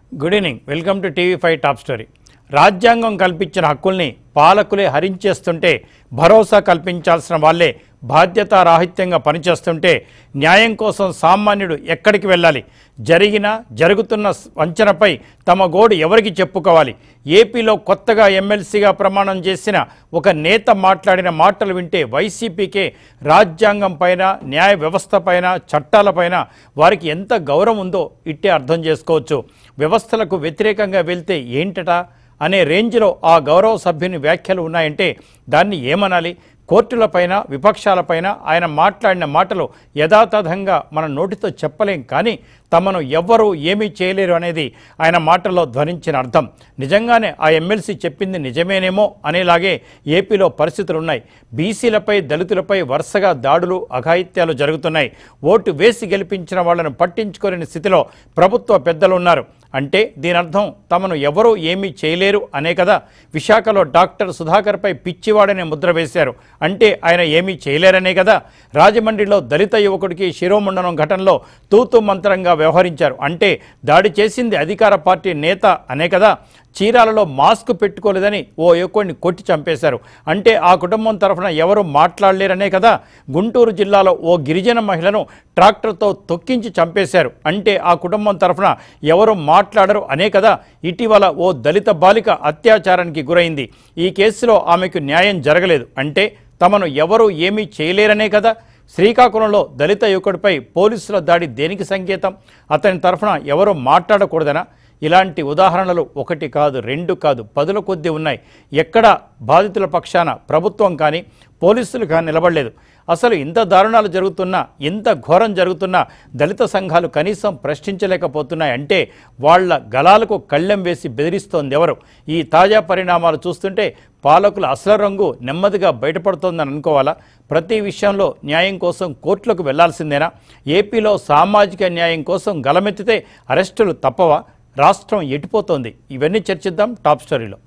Good evening welcome to TV five top story రాజ్యాంగం కల్పించిన హక్కుల్ని పాలకులే హరించేస్తుంటే భరోసా కల్పించాల్సిన వాళ్ళే బాధ్యతారాహిత్యంగా పనిచేస్తుంటే న్యాయం కోసం సామాన్యుడు ఎక్కడికి వెళ్ళాలి జరిగిన జరుగుతున్న వంచనపై తమ గోడు ఎవరికి చెప్పుకోవాలి ఏపీలో కొత్తగా ఎమ్మెల్సీగా ప్రమాణం చేసిన ఒక నేత మాట్లాడిన మాటలు వింటే వైసీపీకే రాజ్యాంగం పైన న్యాయ వ్యవస్థ పైన చట్టాలపైన వారికి ఎంత గౌరవం ఉందో ఇట్టే అర్థం చేసుకోవచ్చు వ్యవస్థలకు వ్యతిరేకంగా వెళ్తే ఏంటట అనే రేంజ్లో ఆ గౌరవ సభ్యుని వ్యాఖ్యలు ఉన్నాయంటే దాన్ని ఏమనాలి కోర్టులపైన విపక్షాలపైన ఆయన మాట్లాడిన మాటలు యథాతథంగా మన నోటితో చెప్పలేం కానీ తమను ఎవ్వరూ ఏమీ చేయలేరు అనేది ఆయన మాటల్లో ధ్వనించిన అర్థం నిజంగానే ఆ ఎమ్మెల్సీ చెప్పింది నిజమేనేమో అనేలాగే ఏపీలో పరిస్థితులు ఉన్నాయి బీసీలపై దళితులపై వరుసగా దాడులు అఘాయిత్యాలు జరుగుతున్నాయి ఓటు వేసి గెలిపించిన వాళ్ళను పట్టించుకోలేని స్థితిలో ప్రభుత్వ పెద్దలు ఉన్నారు అంటే దీని అర్థం తమను ఎవరూ ఏమీ చేయలేరు అనే కదా విశాఖలో డాక్టర్ సుధాకర్పై పిచ్చివాడనే ముద్ర వేశారు అంటే ఆయన ఏమీ చేయలేరనే కదా రాజమండ్రిలో దళిత యువకుడికి శిరోముండనం ఘటనలో తూతు మంత్రంగా వ్యవహరించారు అంటే దాడి చేసింది అధికార పార్టీ నేత అనే కదా చీరాలలో మాస్క్ పెట్టుకోలేదని ఓ యువకుడిని కొట్టి చంపేశారు అంటే ఆ కుటుంబం తరఫున ఎవరు మాట్లాడలేరనే కదా గుంటూరు జిల్లాలో ఓ గిరిజన మహిళను ట్రాక్టర్తో తొక్కించి చంపేశారు అంటే ఆ కుటుంబం తరఫున ఎవరు మాట్లాడరు అనే కదా ఇటీవల ఓ దళిత బాలిక అత్యాచారానికి గురైంది ఈ కేసులో ఆమెకు న్యాయం జరగలేదు అంటే తమను ఎవరు ఏమీ చేయలేరనే కదా శ్రీకాకుళంలో దళిత యువకుడిపై పోలీసుల దాడి దేనికి సంకేతం అతని తరఫున ఎవరు మాట్లాడకూడదనా ఇలాంటి ఉదాహరణలు ఒకటి కాదు రెండు కాదు పదుల కొద్దీ ఉన్నాయి ఎక్కడ బాధితుల పక్షాన ప్రభుత్వం కానీ పోలీసులు కానీ నిలబడలేదు అసలు ఇంత దారుణాలు జరుగుతున్నా ఇంత ఘోరం జరుగుతున్నా దళిత సంఘాలు కనీసం ప్రశ్నించలేకపోతున్నాయి అంటే వాళ్ళ గలాలకు కళ్ళెం వేసి బెదిరిస్తోంది ఎవరు ఈ తాజా పరిణామాలు చూస్తుంటే పాలకుల అసలు రంగు నెమ్మదిగా బయటపడుతోందని అనుకోవాలా ప్రతి విషయంలో న్యాయం కోసం కోర్టులకు వెళ్లాల్సిందేనా ఏపీలో సామాజిక న్యాయం కోసం గలమెత్తితే అరెస్టులు తప్పవా రాష్ట్రం ఎటుపోతోంది ఇవన్నీ చర్చిద్దాం టాప్ స్టోరీలో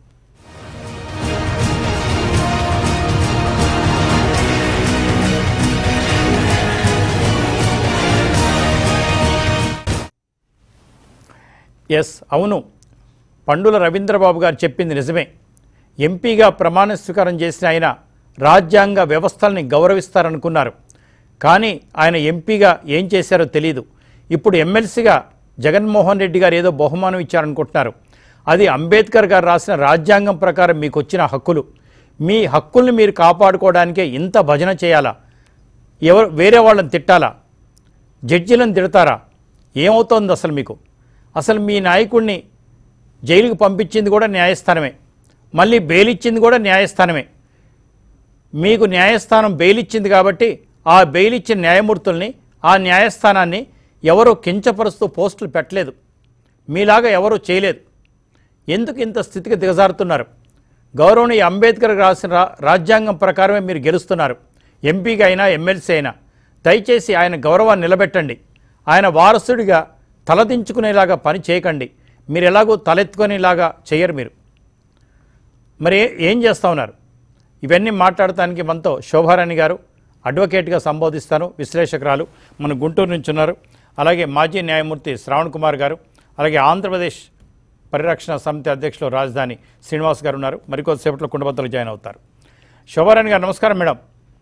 ఎస్ అవును పండుల రవీంద్రబాబు గారు చెప్పింది నిజమే ఎంపీగా ప్రమాణ స్వీకారం చేసిన ఆయన రాజ్యాంగ వ్యవస్థల్ని గౌరవిస్తారనుకున్నారు కానీ ఆయన ఎంపీగా ఏం చేశారో తెలియదు ఇప్పుడు ఎమ్మెల్సీగా జగన్మోహన్ రెడ్డి గారు ఏదో బహుమానం ఇచ్చారనుకుంటున్నారు అది అంబేద్కర్ గారు రాసిన రాజ్యాంగం ప్రకారం మీకు వచ్చిన హక్కులు మీ హక్కుల్ని మీరు కాపాడుకోవడానికే ఇంత భజన చేయాలా ఎవరు వేరే వాళ్ళని తిట్టాలా జడ్జీలను తిడతారా ఏమవుతోంది అసలు మీకు అసలు మీ నాయకుడిని జైలుకు పంపించింది కూడా న్యాయస్థానమే మళ్ళీ బెయిల్ ఇచ్చింది కూడా న్యాయస్థానమే మీకు న్యాయస్థానం బెయిల్ ఇచ్చింది కాబట్టి ఆ బెయిల్ ఇచ్చిన న్యాయమూర్తుల్ని ఆ న్యాయస్థానాన్ని ఎవరో కించపరుస్తూ పోస్టులు పెట్టలేదు మీలాగా ఎవరూ చేయలేదు ఎందుకు ఇంత స్థితికి దిగజారుతున్నారు గౌరవనీయ అంబేద్కర్ రాసిన రా రాజ్యాంగం ప్రకారమే మీరు గెలుస్తున్నారు ఎంపీగా అయినా ఎమ్మెల్సీ అయినా దయచేసి ఆయన గౌరవాన్ని నిలబెట్టండి ఆయన వారసుడిగా తలదించుకునేలాగా పని చేయకండి మీరు ఎలాగో తలెత్తుకునేలాగా చేయరు మీరు మరి ఏ- ఏం చేస్తా ఉన్నారు ఇవన్నీ మాట్లాడటానికి మనతో శోభారాణి గారు అడ్వకేట్గా సంబోధిస్తాను విశ్లేషకురాలు మన గుంటూరు నుంచి ఉన్నారు అలాగే మాజీ న్యాయమూర్తి శ్రావణ్ కుమార్ గారు అలాగే ఆంధ్రప్రదేశ్ పరిరక్షణ సమితి అధ్యక్షులు రాజధాని శ్రీనివాస్ గారు ఉన్నారు మరికొద్దిసేపట్లో కుండబద్దలు జాయిన్ అవుతారు శోభారాణి గారు నమస్కారం మేడం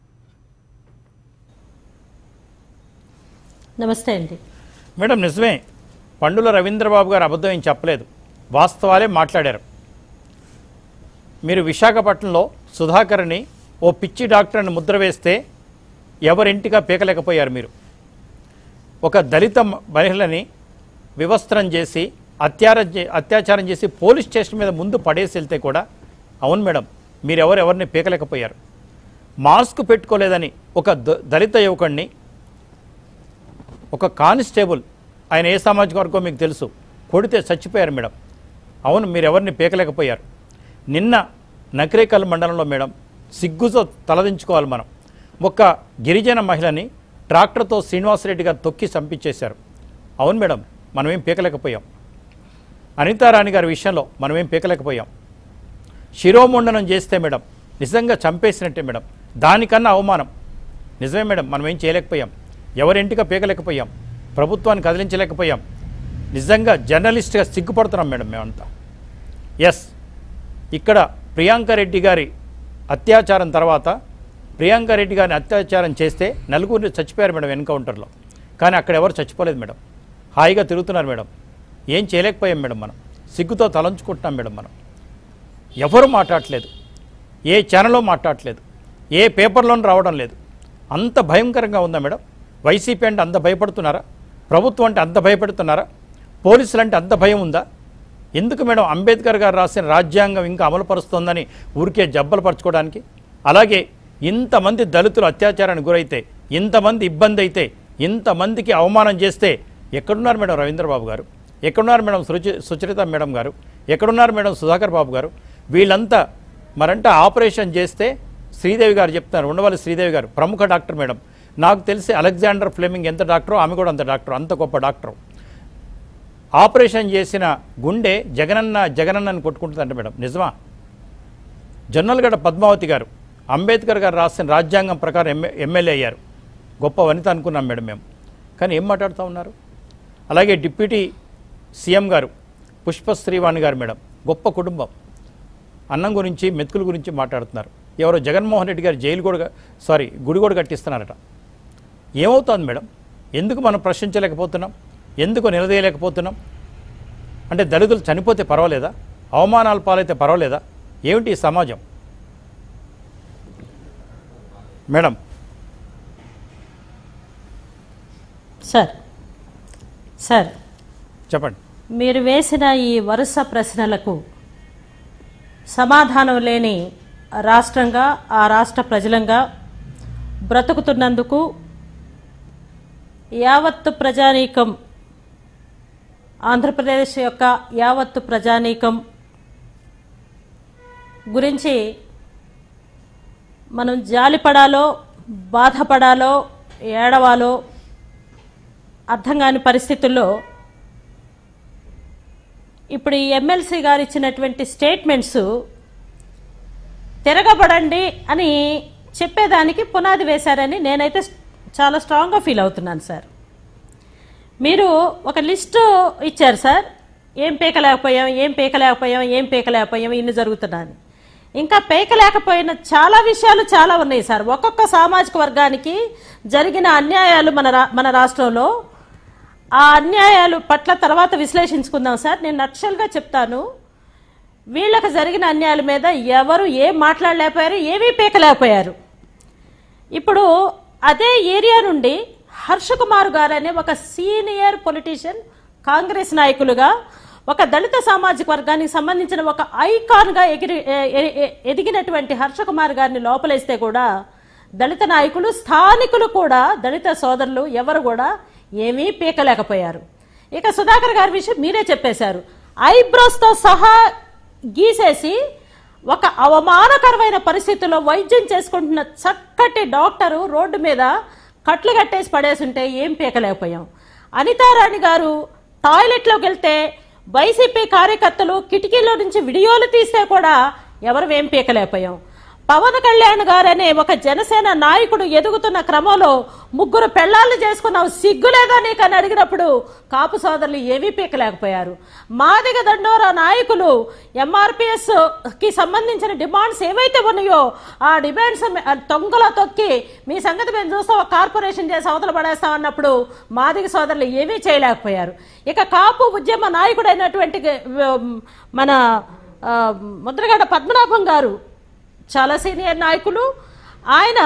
నమస్తే అండి మేడం నిజమే పండుల రవీంద్రబాబు గారు అబద్ధం ఏం చెప్పలేదు వాస్తవాలే మాట్లాడారు మీరు విశాఖపట్నంలో సుధాకర్ని ఓ పిచ్చి డాక్టర్ని ముద్ర వేస్తే ఎవరింటిగా పీకలేకపోయారు మీరు ఒక దళిత మ- మహిళని వివస్త్రం చేసి అత్యార అత్యాచారం చేసి పోలీస్ స్టేషన్ మీద ముందు పడేసి వెళ్తే కూడా అవును మేడం మీరెవరు ఎవరిని పీకలేకపోయారు మాస్క్ పెట్టుకోలేదని ఒక ద- దళిత యువకుడిని ఒక కానిస్టేబుల్ ఆయన ఏ సామాజిక వర్గం మీకు తెలుసు కొడితే చచ్చిపోయారు మేడం అవును మీరు ఎవరిని పీకలేకపోయారు నిన్న నకరేకల్ మండలంలో మేడం సిగ్గుతో తలదించుకోవాలి మనం ఒక గిరిజన మహిళని ట్రాక్టర్తో శ్రీనివాసరెడ్డి గారు తొక్కి చంపించేశారు అవును మేడం మనమేం పీకలేకపోయాం అనితారాణి గారి విషయంలో మనమేం పీకలేకపోయాం శిరోముండనం చేస్తే మేడం నిజంగా చంపేసినట్టే మేడం దానికన్నా అవమానం నిజమే మేడం మనం ఏం చేయలేకపోయాం ఎవరింటిగా పీకలేకపోయాం ప్రభుత్వాన్ని కదిలించలేకపోయాం నిజంగా జర్నలిస్ట్గా సిగ్గుపడుతున్నాం మేడం మేమంతా ఎస్ ఇక్కడ ప్రియాంక రెడ్డి గారి అత్యాచారం తర్వాత ప్రియాంక రెడ్డి గారిని అత్యాచారం చేస్తే నలుగురిని చచ్చిపోయారు మేడం ఎన్కౌంటర్లో కానీ అక్కడ ఎవరు చచ్చిపోలేదు మేడం హాయిగా తిరుగుతున్నారు మేడం ఏం చేయలేకపోయాం మేడం మనం సిగ్గుతో తలంచుకుంటున్నాం మేడం మనం ఎవరు మాట్లాడట్లేదు ఏ ఛానల్లో మాట్లాడట్లేదు ఏ పేపర్లోనూ రావడం లేదు అంత భయంకరంగా ఉందా మేడం వైసీపీ అంటే అంత భయపడుతున్నారా ప్రభుత్వం అంటే అంత భయపడుతున్నారా పోలీసులు అంటే అంత భయం ఉందా ఎందుకు మేడం అంబేద్కర్ గారు రాసిన రాజ్యాంగం ఇంకా అమలుపరుస్తోందని ఊరికే జబ్బలు పరచుకోవడానికి అలాగే ఇంతమంది దళితులు అత్యాచారానికి గురైతే ఇంతమంది ఇబ్బంది అయితే ఇంతమందికి అవమానం చేస్తే ఎక్కడున్నారు మేడం రవీంద్రబాబు గారు ఎక్కడున్నారు మేడం సుచి సుచరిత మేడం గారు ఎక్కడున్నారు మేడం సుధాకర్ బాబు గారు వీళ్ళంతా మరంటే ఆపరేషన్ చేస్తే శ్రీదేవి గారు చెప్తున్నారు ఉండవల్లి శ్రీదేవి గారు ప్రముఖ డాక్టర్ మేడం నాకు తెలిసి అలెగ్జాండర్ ఫ్లెమింగ్ ఎంత డాక్టరో ఆమె కూడా అంత డాక్టర్ అంత గొప్ప డాక్టర్ ఆపరేషన్ చేసిన గుండె జగనన్న జగనన్నని కొట్టుకుంటుందంట మేడం నిజమా జొన్నలగడ్డ పద్మావతి గారు అంబేద్కర్ గారు రాసిన రాజ్యాంగం ప్రకారం ఎమ్మె ఎమ్మెల్యే అయ్యారు గొప్ప వనిత అనుకున్నాం మేడం మేము కానీ ఏం మాట్లాడుతూ ఉన్నారు అలాగే డిప్యూటీ సీఎం గారు పుష్ప శ్రీవాణి గారు మేడం గొప్ప కుటుంబం అన్నం గురించి మెతుకుల గురించి మాట్లాడుతున్నారు ఎవరో జగన్మోహన్ రెడ్డి గారు జైలు కూడా సారీ గుడి కూడా కట్టిస్తున్నారట ఏమవుతోంది మేడం ఎందుకు మనం ప్రశ్నించలేకపోతున్నాం ఎందుకు నిలదీయలేకపోతున్నాం అంటే దళితులు చనిపోతే పర్వాలేదా అవమానాల పాలైతే పర్వాలేదా ఏమిటి ఈ సమాజం మేడం సార్ సార్ చెప్పండి మీరు వేసిన ఈ వరుస ప్రశ్నలకు సమాధానం లేని రాష్ట్రంగా ఆ రాష్ట్ర ప్రజలంగా బ్రతుకుతున్నందుకు యావత్తు ప్రజానీకం ఆంధ్రప్రదేశ్ యొక్క యావత్తు ప్రజానీకం గురించి మనం జాలిపడాలో బాధపడాలో ఏడవాలో అర్థం కాని పరిస్థితుల్లో ఇప్పుడు ఈ ఎమ్మెల్సీ గారు ఇచ్చినటువంటి స్టేట్మెంట్స్ తిరగబడండి అని చెప్పేదానికి పునాది వేశారని నేనైతే చాలా స్ట్రాంగ్గా ఫీల్ అవుతున్నాను సార్ మీరు ఒక లిస్టు ఇచ్చారు సార్ ఏం పీకలేకపోయాం ఏం పీకలేకపోయాం ఏం పీకలేకపోయాం ఇన్ని జరుగుతున్నాయని ఇంకా పీకలేకపోయిన చాలా విషయాలు చాలా ఉన్నాయి సార్ ఒక్కొక్క సామాజిక వర్గానికి జరిగిన అన్యాయాలు మన రా మన రాష్ట్రంలో ఆ అన్యాయాలు పట్ల తర్వాత విశ్లేషించుకుందాం సార్ నేను నక్షల్గా చెప్తాను వీళ్ళకి జరిగిన అన్యాయాల మీద ఎవరు ఏం మాట్లాడలేకపోయారు ఏమీ పీకలేకపోయారు ఇప్పుడు అదే ఏరియా నుండి హర్ష కుమార్ గారు అనే ఒక సీనియర్ పొలిటీషియన్ కాంగ్రెస్ నాయకులుగా ఒక దళిత సామాజిక వర్గానికి సంబంధించిన ఒక ఐకాన్గా ఎగిరి ఎ- ఎ- ఎ- ఎదిగినటువంటి హర్ష కుమార్ గారిని లోపలేస్తే కూడా దళిత నాయకులు స్థానికులు కూడా దళిత సోదరులు ఎవరు కూడా ఏమీ పీకలేకపోయారు ఇక సుధాకర్ గారి విషయం మీరే చెప్పేశారు ఐబ్రోస్తో సహా గీసేసి ఒక అవమానకరమైన పరిస్థితుల్లో వైద్యం చేసుకుంటున్న చక్కటి డాక్టరు రోడ్డు మీద కట్లు కట్టేసి పడేసుంటే ఏం పీకలేకపోయాం అనితారాణి గారు టాయిలెట్లోకి వెళ్తే వైసీపీ కార్యకర్తలు కిటికీలో నుంచి వీడియోలు తీస్తే కూడా ఎవరు ఏం పీకలేకపోయాం పవన్ కళ్యాణ్ గారు అనే ఒక జనసేన నాయకుడు ఎదుగుతున్న క్రమంలో ముగ్గురు పెళ్లాళ్ళు చేసుకున్నావు సిగ్గులేదా నీకు అని అడిగినప్పుడు కాపు సోదరులు ఏమీ పీకలేకపోయారు మాదిగ దండోరా నాయకులు ఎంఆర్పిఎస్ కి సంబంధించిన డిమాండ్స్ ఏవైతే ఉన్నాయో ఆ డిమాండ్స్ తొంగలో తొక్కి మీ సంగతి మేము చూస్తాం ఒక కార్పొరేషన్ చేసి అవతల పడేస్తాం అన్నప్పుడు మాదిగ సోదరులు ఏమీ చేయలేకపోయారు ఇక కాపు ఉద్యమ నాయకుడైనటువంటి ఉమ్, మన ఆ, ముద్రగడ పద్మనాభం గారు చాలా సీనియర్ నాయకులు ఆయన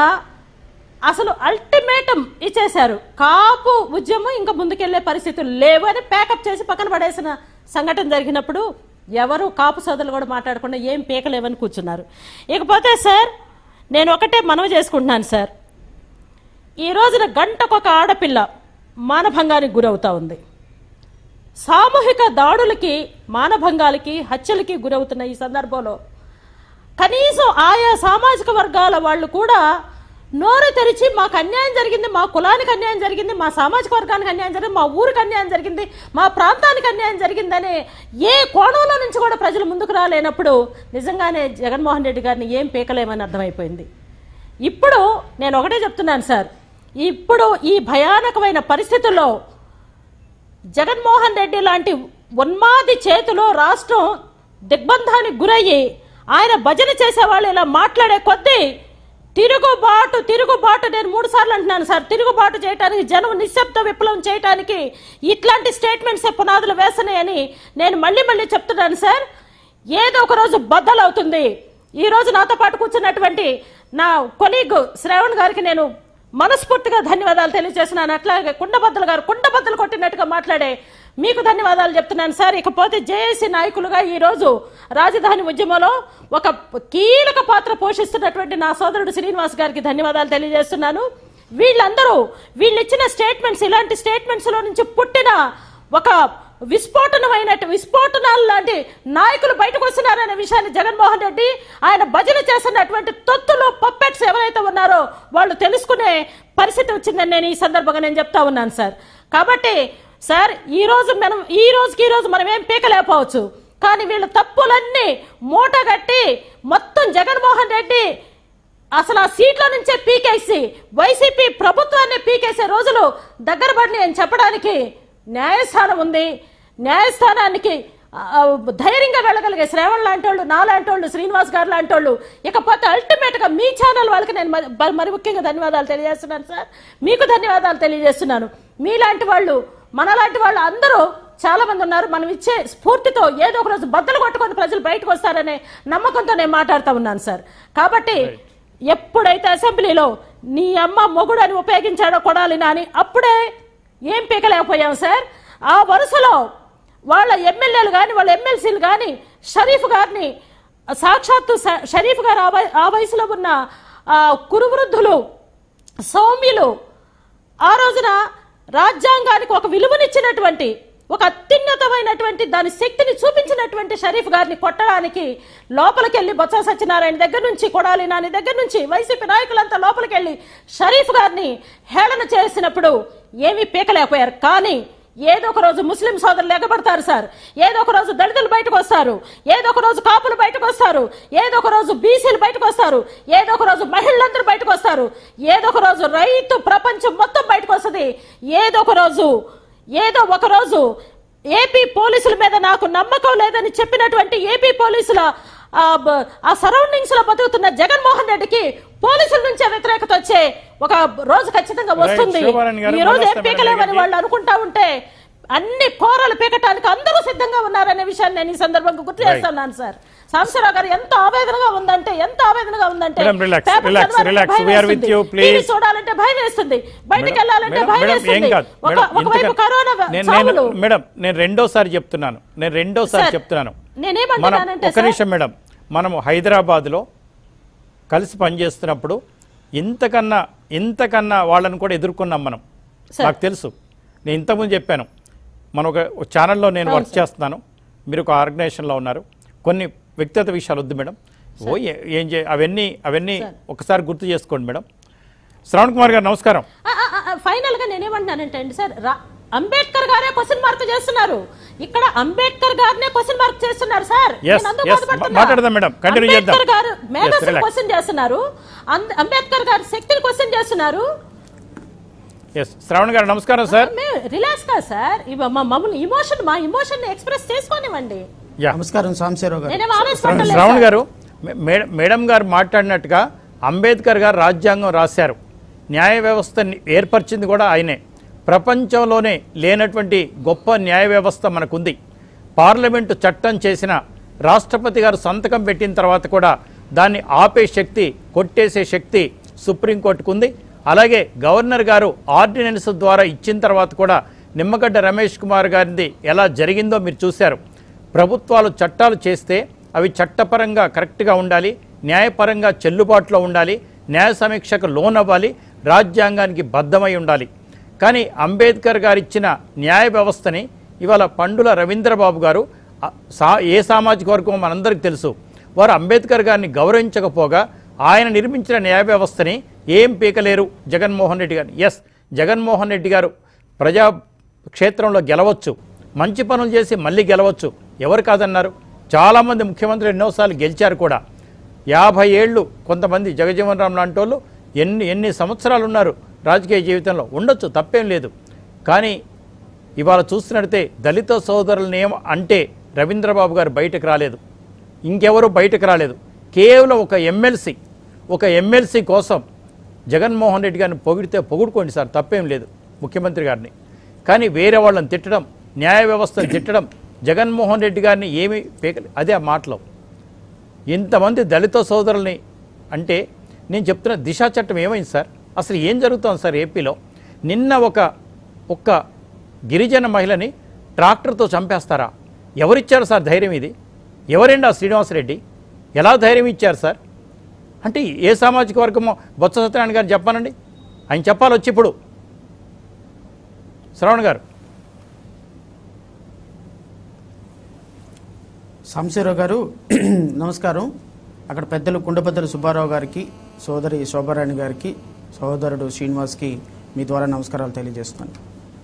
అసలు అల్టిమేటం ఇచ్చేశారు కాపు ఉద్యమం ఇంకా ముందుకెళ్లే పరిస్థితులు లేవు అని ప్యాకప్ చేసి పక్కన పడేసిన సంఘటన జరిగినప్పుడు ఎవరు కాపు సోదరులు కూడా మాట్లాడకుండా ఏం పీకలేవని కూర్చున్నారు ఇకపోతే సార్ నేను ఒకటే మనవి చేసుకుంటున్నాను సార్ ఈ రోజున గంటకొక ఆడపిల్ల మానభంగానికి గురవుతా ఉంది సామూహిక దాడులకి మానభంగాలకి హత్యలకి గురవుతున్న ఈ సందర్భంలో కనీసం ఆయా సామాజిక వర్గాల వాళ్ళు కూడా నోరు తెరిచి మాకు అన్యాయం జరిగింది మా కులానికి అన్యాయం జరిగింది మా సామాజిక వర్గానికి అన్యాయం జరిగింది మా ఊరికి అన్యాయం జరిగింది మా ప్రాంతానికి అన్యాయం జరిగిందని ఏ కోణంలో నుంచి కూడా ప్రజలు ముందుకు రాలేనప్పుడు నిజంగానే జగన్మోహన్ రెడ్డి గారిని ఏం పీకలేమని అర్థమైపోయింది ఇప్పుడు నేను ఒకటే చెప్తున్నాను సార్ ఇప్పుడు ఈ భయానకమైన పరిస్థితుల్లో జగన్మోహన్ రెడ్డి లాంటి ఉన్మాది చేతిలో రాష్ట్రం దిగ్బంధానికి గురయ్యి ఆయన భజన చేసేవాళ్ళు ఇలా మాట్లాడే కొద్దీ తిరుగుబాటు తిరుగుబాటు నేను మూడు సార్లు అంటున్నాను సార్ తిరుగుబాటు చేయడానికి జనం నిశ్శబ్ద విప్లవం చేయడానికి ఇట్లాంటి స్టేట్మెంట్స్ పునాదులు వేసనాయని నేను మళ్ళీ మళ్ళీ చెప్తున్నాను సార్ ఏదో ఒక రోజు బద్దలవుతుంది ఈ రోజు నాతో పాటు కూర్చున్నటువంటి నా కొలీగ్ శ్రావణ్ గారికి నేను మనస్ఫూర్తిగా ధన్యవాదాలు తెలియజేస్తున్నాను అట్లాగే కుండబద్దలు గారు కుండబద్దలు కొట్టినట్టుగా మాట్లాడే మీకు ధన్యవాదాలు చెప్తున్నాను సార్ ఇకపోతే జేఏసీ నాయకులుగా ఈ రోజు రాజధాని ఉద్యమంలో ఒక కీలక పాత్ర పోషిస్తున్నటువంటి నా సోదరుడు శ్రీనివాస్ గారికి ధన్యవాదాలు తెలియజేస్తున్నాను వీళ్ళందరూ వీళ్ళు ఇచ్చిన స్టేట్మెంట్స్ ఇలాంటి స్టేట్మెంట్స్ లో నుంచి పుట్టిన ఒక విస్ఫోటనమైన విస్ఫోటనాలు లాంటి నాయకులు బయటకు వస్తున్నారనే విషయాన్ని జగన్మోహన్ రెడ్డి ఆయన భజన చేస్తున్నటువంటి తొత్తులు పప్పెట్స్ ఎవరైతే ఉన్నారో వాళ్ళు తెలుసుకునే పరిస్థితి వచ్చిందని నేను ఈ సందర్భంగా నేను చెప్తా ఉన్నాను సార్ కాబట్టి సార్ ఈ రోజు మనం ఈ రోజుకి ఈ రోజు మనం ఏం పీకలేకపోవచ్చు కానీ వీళ్ళ తప్పులన్నీ మూటగట్టి మొత్తం జగన్మోహన్ రెడ్డి అసలు ఆ సీట్ల నుంచే పీకేసి వైసీపీ ప్రభుత్వాన్ని పీకేసే రోజులు దగ్గర పడి అని చెప్పడానికి న్యాయస్థానం ఉంది న్యాయస్థానానికి ఆ, ధైర్యంగా వెళ్ళగలిగే శ్రావణ్ లాంటి వాళ్ళు నా లాంటి వాళ్ళు శ్రీనివాస్ గారు లాంటి వాళ్ళు ఇకపోతే అల్టిమేట్ గా మీ ఛానల్ వాళ్ళకి నేను మరి- మరి- మరి ముఖ్యంగా ధన్యవాదాలు తెలియజేస్తున్నాను సార్ మీకు ధన్యవాదాలు తెలియజేస్తున్నాను మీలాంటి వాళ్ళు మనలాంటి వాళ్ళు అందరూ చాలా మంది ఉన్నారు మనం ఇచ్చే స్ఫూర్తితో ఏదో ఒక రోజు బద్దలు కొట్టుకొని ప్రజలు బయటకు వస్తారనే నమ్మకంతో నేను మాట్లాడుతూ ఉన్నాను సార్ కాబట్టి ఎప్పుడైతే అసెంబ్లీలో నీ అమ్మ మొగుడు అని ఉపయోగించాడో కొడాలి నాని అప్పుడే ఏం పీకలేకపోయాం సార్ ఆ వరుసలో వాళ్ళ ఎమ్మెల్యేలు కానీ వాళ్ళ ఎమ్మెల్సీలు కానీ షరీఫ్ గారిని సాక్షాత్తు ష- షరీఫ్ గారు ఆ వయ- ఆ వయసులో ఉన్న ఆ, కురువృద్ధులు సౌమ్యులు ఆ రోజున రాజ్యాంగానికి ఒక విలువనిచ్చినటువంటి ఒక అత్యున్నతమైనటువంటి దాని శక్తిని చూపించినటువంటి షరీఫ్ గారిని కొట్టడానికి లోపలికి వెళ్ళి బొత్స సత్యనారాయణ దగ్గర నుంచి కొడాలి నాని దగ్గర నుంచి వైసీపీ నాయకులంతా లోపలికి వెళ్ళి షరీఫ్ గారిని హేళన చేసినప్పుడు ఏమీ పీకలేకపోయారు కానీ ఏదో ఒక రోజు ముస్లిం సోదరులు ఎగబడతారు సార్ ఏదో ఒక రోజు దళితులు బయటకు వస్తారు ఏదో ఒక రోజు కాపులు బయటకు వస్తారు ఏదో ఒక రోజు బీసీలు బయటకు వస్తారు ఏదో ఒక రోజు మహిళలందరూ బయటకు వస్తారు ఏదో ఒక రోజు రైతు ప్రపంచం మొత్తం బయటకు వస్తుంది ఏదో ఒక రోజు ఏదో ఒక రోజు ఏపీ పోలీసుల మీద నాకు నమ్మకం లేదని చెప్పినటువంటి ఏపీ పోలీసుల ఆ బ- ఆ సరౌండింగ్స్ లో బతుకుతున్న జగన్మోహన్ రెడ్డికి పోలీసుల నుంచే వ్యతిరేకత వచ్చే ఒక రోజు ఖచ్చితంగా వస్తుంది శోభారాణి గారు, ఈ రోజు ఏం నమస్తే మేడం పీకలేమని గారికి. వాళ్ళు అనుకుంటా ఉంటే అన్ని కోరలు పీకటానికి అందరూ సిద్ధంగా ఉన్నారనే విషయాన్ని నేను ఈ సందర్భంగా గుర్తు చేస్తున్నాను సార్ సాంబశివరావు గారు ఎంత ఆవేదనగా ఉందంటే ఎంత ఆవేదనగా ఉందంటే Madam, relax, పేపర్ relax, చదవాలంటే relax. భయం We are with వేస్తుంది. you, please. టీవీ చూడాలంటే భయం వేస్తుంది బయటికి మేడం, వెళ్ళాలంటే మేడం, భయం మేడం, ఏం వేస్తుంది కాదు ఒక మేడం, ఒకవైపు ఇంతకన్నా- కరోనా నేను సాగులు నేను- మేడం నేను రెండోసారి చెప్తున్నాను నేను రెండోసారి సార్, చెప్తున్నాను మనం నేనేమంటున్నానంటే ఒక సార్, నిమిషం మేడం మనము హైదరాబాద్లో కలిసి పనిచేస్తున్నప్పుడు ఇంతకన్నా ఇంతకన్నా వాళ్ళని కూడా ఎదుర్కొన్నాం మనం సార్. నాకు తెలుసు నేను ఇంతకుముందు చెప్పాను మన ఒక ఒక ఛానల్లో నేను అవును వర్క్ చేస్తున్నాను మీరు ఒక ఆర్గనైజేషన్లో ఉన్నారు కొన్ని వ్యక్తిగత విషయాలు వద్దు మేడం ఓ ఏ- ఏం చే అవన్నీ అవన్నీ ఒకసారి గుర్తు చేసుకోండి మేడం శ్రవణ్ కుమార్ గారు నమస్కారం ఆ, ఆ, ఆ, ఫైనల్ గా నేనేమంటున్నానంటే అండి సార్ రా- అంబేద్కర్ గారే క్వశ్చన్ మార్క్ చేస్తున్నారు ఇక్కడ అంబేద్కర్ గారినే క్వశ్చన్ మార్క్ చేస్తున్నారు సార్ Yes, నేను అందుకు yes, బాధపడుతున్నా. మా- మాట్లాడదాం మేడం. Continue చేద్దాం. అంబేద్కర్ గారు Yes, మేధస్సుని relax. క్వశ్చన్ చేస్తున్నారు అంద- అంబేద్కర్ గారి శక్తిని క్వశ్చన్ చేస్తున్నారు ఎస్ శ్రవణ్ గారు నమస్కారం సార్ మేము రిలాక్స్ గా సార్ ఇవ మా మమ్మల్ని ఇమోషన్ మా ఇమోషన్ ఎక్స్ప్రెస్ చేసుకోనివ్వండి యా నమస్కారం సాంబశివరావు గారు నేనేం ఆలోచించలేదు శ్రవణ్ గారు మే- మే- మేడం గారు మాట్లాడినట్టుగా అంబేద్కర్ గారు రాజ్యాంగం రాశారు న్యాయ వ్యవస్థని ఏర్పరిచింది కూడా ఆయనే ప్రపంచంలోనే లేనటువంటి గొప్ప న్యాయ వ్యవస్థ మనకుంది పార్లమెంటు చట్టం చేసిన రాష్ట్రపతి గారు సంతకం పెట్టిన తర్వాత కూడా దాన్ని ఆపే శక్తి కొట్టేసే శక్తి సుప్రీంకోర్టుకు ఉంది అలాగే గవర్నర్ గారు ఆర్డినెన్స్ ద్వారా ఇచ్చిన తర్వాత కూడా నిమ్మగడ్డ రమేష్ కుమార్ గారిది ఎలా జరిగిందో మీరు చూశారు ప్రభుత్వాలు చట్టాలు చేస్తే అవి చట్టపరంగా కరెక్ట్గా ఉండాలి న్యాయపరంగా చెల్లుబాటులో ఉండాలి న్యాయ సమీక్షకు లోనవ్వాలి రాజ్యాంగానికి బద్ధమై ఉండాలి కానీ అంబేద్కర్ గారు ఇచ్చిన న్యాయ వ్యవస్థని ఇవాళ పండుల రవీంద్రబాబు గారు ఆ, సా ఏ సామాజిక వర్గం మనందరికీ తెలుసు వారు అంబేద్కర్ గారిని గౌరవించకపోగా ఆయన నిర్మించిన న్యాయ వ్యవస్థని ఏం పీకలేరు జగన్మోహన్ రెడ్డి గారు ఎస్ జగన్మోహన్ రెడ్డి గారు ప్రజా క్షేత్రంలో గెలవచ్చు మంచి పనులు చేసి మళ్ళీ గెలవచ్చు ఎవరు కాదన్నారు చాలామంది ముఖ్యమంత్రులు ఎన్నోసార్లు గెలిచారు కూడా యాభై ఏళ్ళు కొంతమంది జగజీవన్ రామ్ లాంటి వాళ్ళు ఎన్ని ఎన్ని సంవత్సరాలు ఉన్నారు రాజకీయ జీవితంలో ఉండొచ్చు తప్పేం లేదు కానీ ఇవాళ చూస్తున్నట్టే దళిత సోదరులని ఏం అంటే రవీంద్రబాబు గారు బయటకు రాలేదు ఇంకెవరు బయటకు రాలేదు కేవలం ఒక ఎమ్మెల్సీ ఒక ఎమ్మెల్సీ కోసం జగన్మోహన్ రెడ్డి గారిని పొగిడితే పొగుడుకోండి సార్ తప్పేం లేదు ముఖ్యమంత్రి గారిని కానీ వేరే వాళ్ళని తిట్టడం న్యాయ వ్యవస్థను తిట్టడం జగన్మోహన్ రెడ్డి గారిని ఏమి పేక అదే ఆ మాటలో ఇంతమంది దళిత సోదరుల్ని అంటే నేను చెప్తున్న దిశా చట్టం ఏమైంది సార్ అసలు ఏం జరుగుతోంది సార్ ఏపీలో నిన్న ఒక ఒక్క గిరిజన మహిళని ట్రాక్టర్తో చంపేస్తారా ఎవరిచ్చారు సార్ ధైర్యం ఇది ఎవరండి ఆ శ్రీనివాసరెడ్డి ఎలా ధైర్యం ఇచ్చారు సార్ అంటే ఏ సామాజిక వర్గమో బొత్స సత్యనారాయణ గారు చెప్పానండి ఆయన చెప్పాలి వచ్చి ఇప్పుడు శ్రవణ్ గారు సాంశీరావు గారు నమస్కారం అక్కడ పెద్దలు కుండపెద్దలు సుబ్బారావు గారికి సోదరి శోభారాణి గారికి సహోదరుడు శ్రీనివాస్కి మీ ద్వారా నమస్కారాలు తెలియజేస్తున్నాను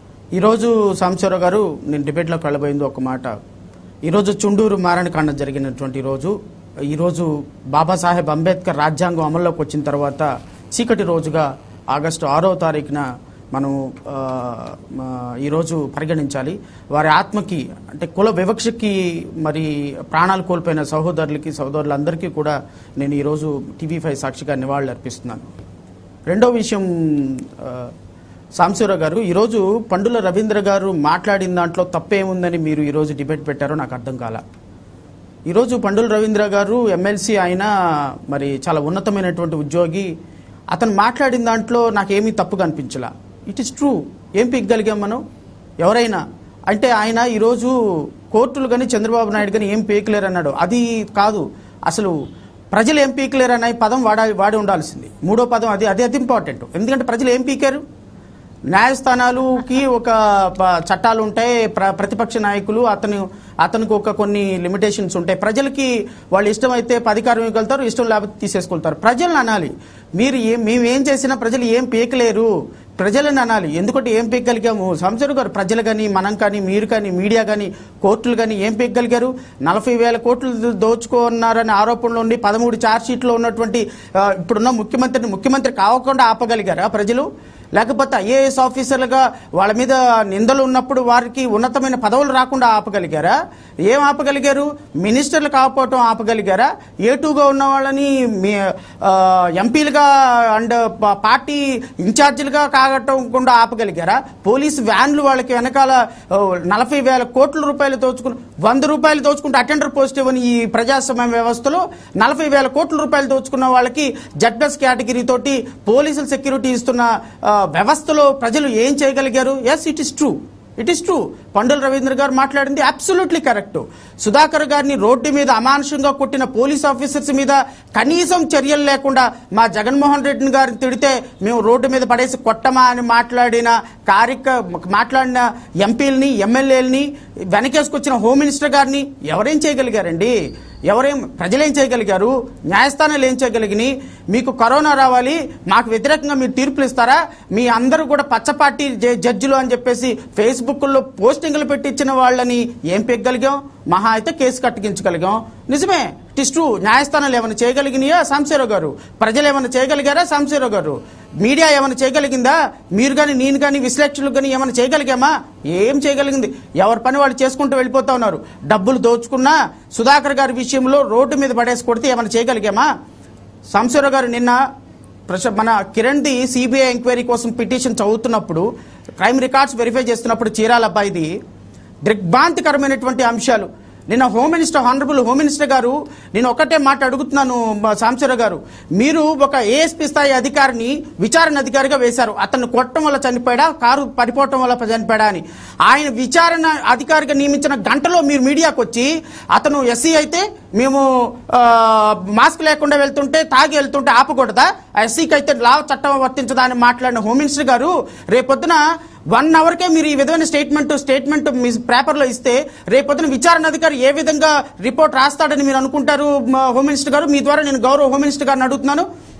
ఈరోజు సాంశీరావు గారు నేను డిబేట్లోకి వెళ్ళబోయింది ఒక మాట ఈరోజు చుండూరు మారణకాండ జరిగినటువంటి రోజు ఈరోజు బాబాసాహెబ్ అంబేద్కర్ రాజ్యాంగం అమల్లోకి వచ్చిన తర్వాత చీకటి రోజుగా ఆగస్టు ఆరో తారీఖున మనం ఆ, ఆ, ఈరోజు పరిగణించాలి వారి ఆత్మకి అంటే కుల వివక్షకి మరి ప్రాణాలు కోల్పోయిన సహోదరులకి సహోదరులందరికీ కూడా నేను ఈరోజు టీవీ ఫైవ్ సాక్షిగా నివాళులు అర్పిస్తున్నాను రెండో విషయం ఆ, సాంశీరావు గారు ఈరోజు పండుల రవీంద్ర గారు మాట్లాడిన దాంట్లో తప్పేముందని మీరు ఈరోజు డిబేట్ పెట్టారో నాకు అర్థం కాల ఈరోజు పండుల రవీంద్ర గారు ఎమ్మెల్సీ ఆయన మరి చాలా ఉన్నతమైనటువంటి ఉద్యోగి అతను మాట్లాడిన దాంట్లో నాకేమీ తప్పుగా అనిపించలా ఇట్ ఇస్ ట్రూ ఏం పీకగలిగాం మనం ఎవరైనా అంటే ఆయన ఈరోజు కోర్టులు కానీ చంద్రబాబు నాయుడు కానీ ఏం పీకలేరు అన్నాడు అది కాదు అసలు ప్రజలు ఏం పీకలేరు అనే పదం వాడా వాడి ఉండాల్సింది మూడో పదం అది అది అతి ఇంపార్టెంట్ ఎందుకంటే ప్రజలు ఏం పీకారు న్యాయస్థానాలుకి ఒక ప- చట్టాలు ఉంటాయి ప్ర- ప్రతిపక్ష నాయకులు అతను అతనికి ఒక కొన్ని లిమిటేషన్స్ ఉంటాయి ప్రజలకి వాళ్ళు ఇష్టమైతే అధికారం ఇవ్వగలుగుతారు ఇష్టం లేకపోతే తీసేసుకుంటారు ప్రజలను అనాలి మీరు ఏం మేము ఏం చేసినా ప్రజలు ఏం పీకలేరు ప్రజలను అనాలి ఎందుకంటే ఏం పీకగలిగాము సంసరు గారు ప్రజలు కానీ మనం కానీ మీరు కానీ మీడియా కానీ కోర్టులు కానీ ఏం పీకగలిగారు నలభై వేల కోట్లు దోచుకున్నారనే ఆరోపణలు ఉండి పదమూడు ఛార్జ్ షీట్లో ఉన్నటువంటి ఆ, ఇప్పుడున్న ముఖ్యమంత్రిని ముఖ్యమంత్రి కావకుండా ఆపగలిగారా ప్రజలు లేకపోతే ఐఏఎస్ ఆఫీసర్లుగా వాళ్ళ మీద నిందలు ఉన్నప్పుడు వారికి ఉన్నతమైన పదవులు రాకుండా ఆపగలిగారా ఏం ఆపగలిగారు మినిస్టర్లు కాకపోవటం ఆపగలిగారా ఏ టూగా ఉన్న వాళ్ళని మీ ఆ, ఎంపీలుగా అండ్ ప- పార్టీ ఇన్ఛార్జీలుగా కాగటకుండా ఆపగలిగారా పోలీసు వ్యాన్లు వాళ్ళకి వెనకాల ఓ, నలభై వేల కోట్ల రూపాయలు దోచుకుని వంద రూపాయలు దోచుకుంటే అటెండర్ పోస్ట్ ఇవ్వని ఈ ప్రజాస్వామ్య వ్యవస్థలో నలభై వేల కోట్ల రూపాయలు దోచుకున్న వాళ్ళకి జడ్బెస్ కేటగిరీ తోటి పోలీసులు సెక్యూరిటీ ఇస్తున్న ఆ, వ్యవస్థలో ప్రజలు ఏం చేయగలిగారు yes it is true it is true పండుల రవీంద్ర గారు మాట్లాడింది అబ్సల్యూట్లీ కరెక్ట్ సుధాకర్ గారిని రోడ్డు మీద అమానుషంగా కొట్టిన పోలీస్ ఆఫీసర్స్ మీద కనీసం చర్యలు లేకుండా మా జగన్మోహన్ రెడ్డి గారిని తిడితే మేము రోడ్డు మీద పడేసి కొట్టమా అని మాట్లాడిన కార్యక మాట్లాడిన ఎంపీలని ఎమ్మెల్యేలని వెనకేసుకొచ్చిన హోమ్ మినిస్టర్ గారిని ఎవరేం చేయగలిగారండి ఎవరేం ప్రజలేం చేయగలిగారు న్యాయస్థానాలు ఏం చేయగలిగినాయి మీకు కరోనా రావాలి మాకు వ్యతిరేకంగా మీరు తీర్పులు ఇస్తారా మీ అందరూ కూడా పచ్చపార్టీ జ- జడ్జిలు అని చెప్పేసి ఫేస్బుక్లో పోస్టింగ్లు పెట్టించిన వాళ్ళని ఏం పెగ్గలిగాం మహా అయితే కేసు కట్టించగలిగాం నిజమే ఇట్ ఇస్ ట్రూ న్యాయస్థానాలు ఏమైనా చేయగలిగినాయా సాంశీరావు గారు ప్రజలు ఏమైనా చేయగలిగారా సాంశీరావు గారు మీడియా ఏమైనా చేయగలిగిందా మీరు కానీ నేను కానీ విశ్లేషకులు కానీ ఏమైనా చేయగలిగామా ఏం చేయగలిగింది ఎవరి పని వాళ్ళు చేసుకుంటూ వెళ్ళిపోతా ఉన్నారు డబ్బులు దోచుకున్నా సుధాకర్ గారి విషయంలో రోడ్డు మీద పడేసి కొడితే ఏమైనా చేయగలిగామా సాంశీరావు గారు నిన్న ప్రశ మన కిరణ్ది సిబిఐ ఎంక్వైరీ కోసం పిటిషన్ చదువుతున్నప్పుడు క్రైమ్ రికార్డ్స్ వెరిఫై చేస్తున్నప్పుడు చీరాల అబ్బాయిది దిగ్భ్రాంతికరమైనటువంటి అంశాలు నిన్న home minister honourable home minister గారు నేను ఒకటే మాట అడుగుతున్నాను మా సాంబశివరావు గారు మీరు ఒక ఏఎస్పీ స్థాయి అధికారిని విచారణ అధికారిగా వేశారు అతను కొట్టడం వల్ల చనిపోయాడా కారు పడిపోవటం వల్ల చనిపోయాడా అని ఆయన విచారణ అధికారిగా నియమించిన గంటలో మీరు మీడియాకు వచ్చి అతను ఎస్సీ అయితే మేము ఆ, మాస్క్ లేకుండా వెళ్తుంటే తాగి వెళ్తుంటే ఆపకూడదా ఆ ఎస్సీకి అయితే లా చట్టం వర్తించదా అని మాట్లాడిన హోమ్ మినిస్టర్ గారు రేపొద్దున వన్ అవర్కే మీరు ఈ విధమైన స్టేట్మెంట్ స్టేట్మెంట్ మీ పేపర్లో ఇస్తే రేపొద్దున విచారణ అధికారి ఏ విధంగా రిపోర్ట్ రాస్తాడని మీరు అనుకుంటారు మా హోమ్ మినిస్టర్ గారు మీ ద్వారా నేను గౌరవ హోమ్ మినిస్టర్ గారిని అడుగుతున్నాను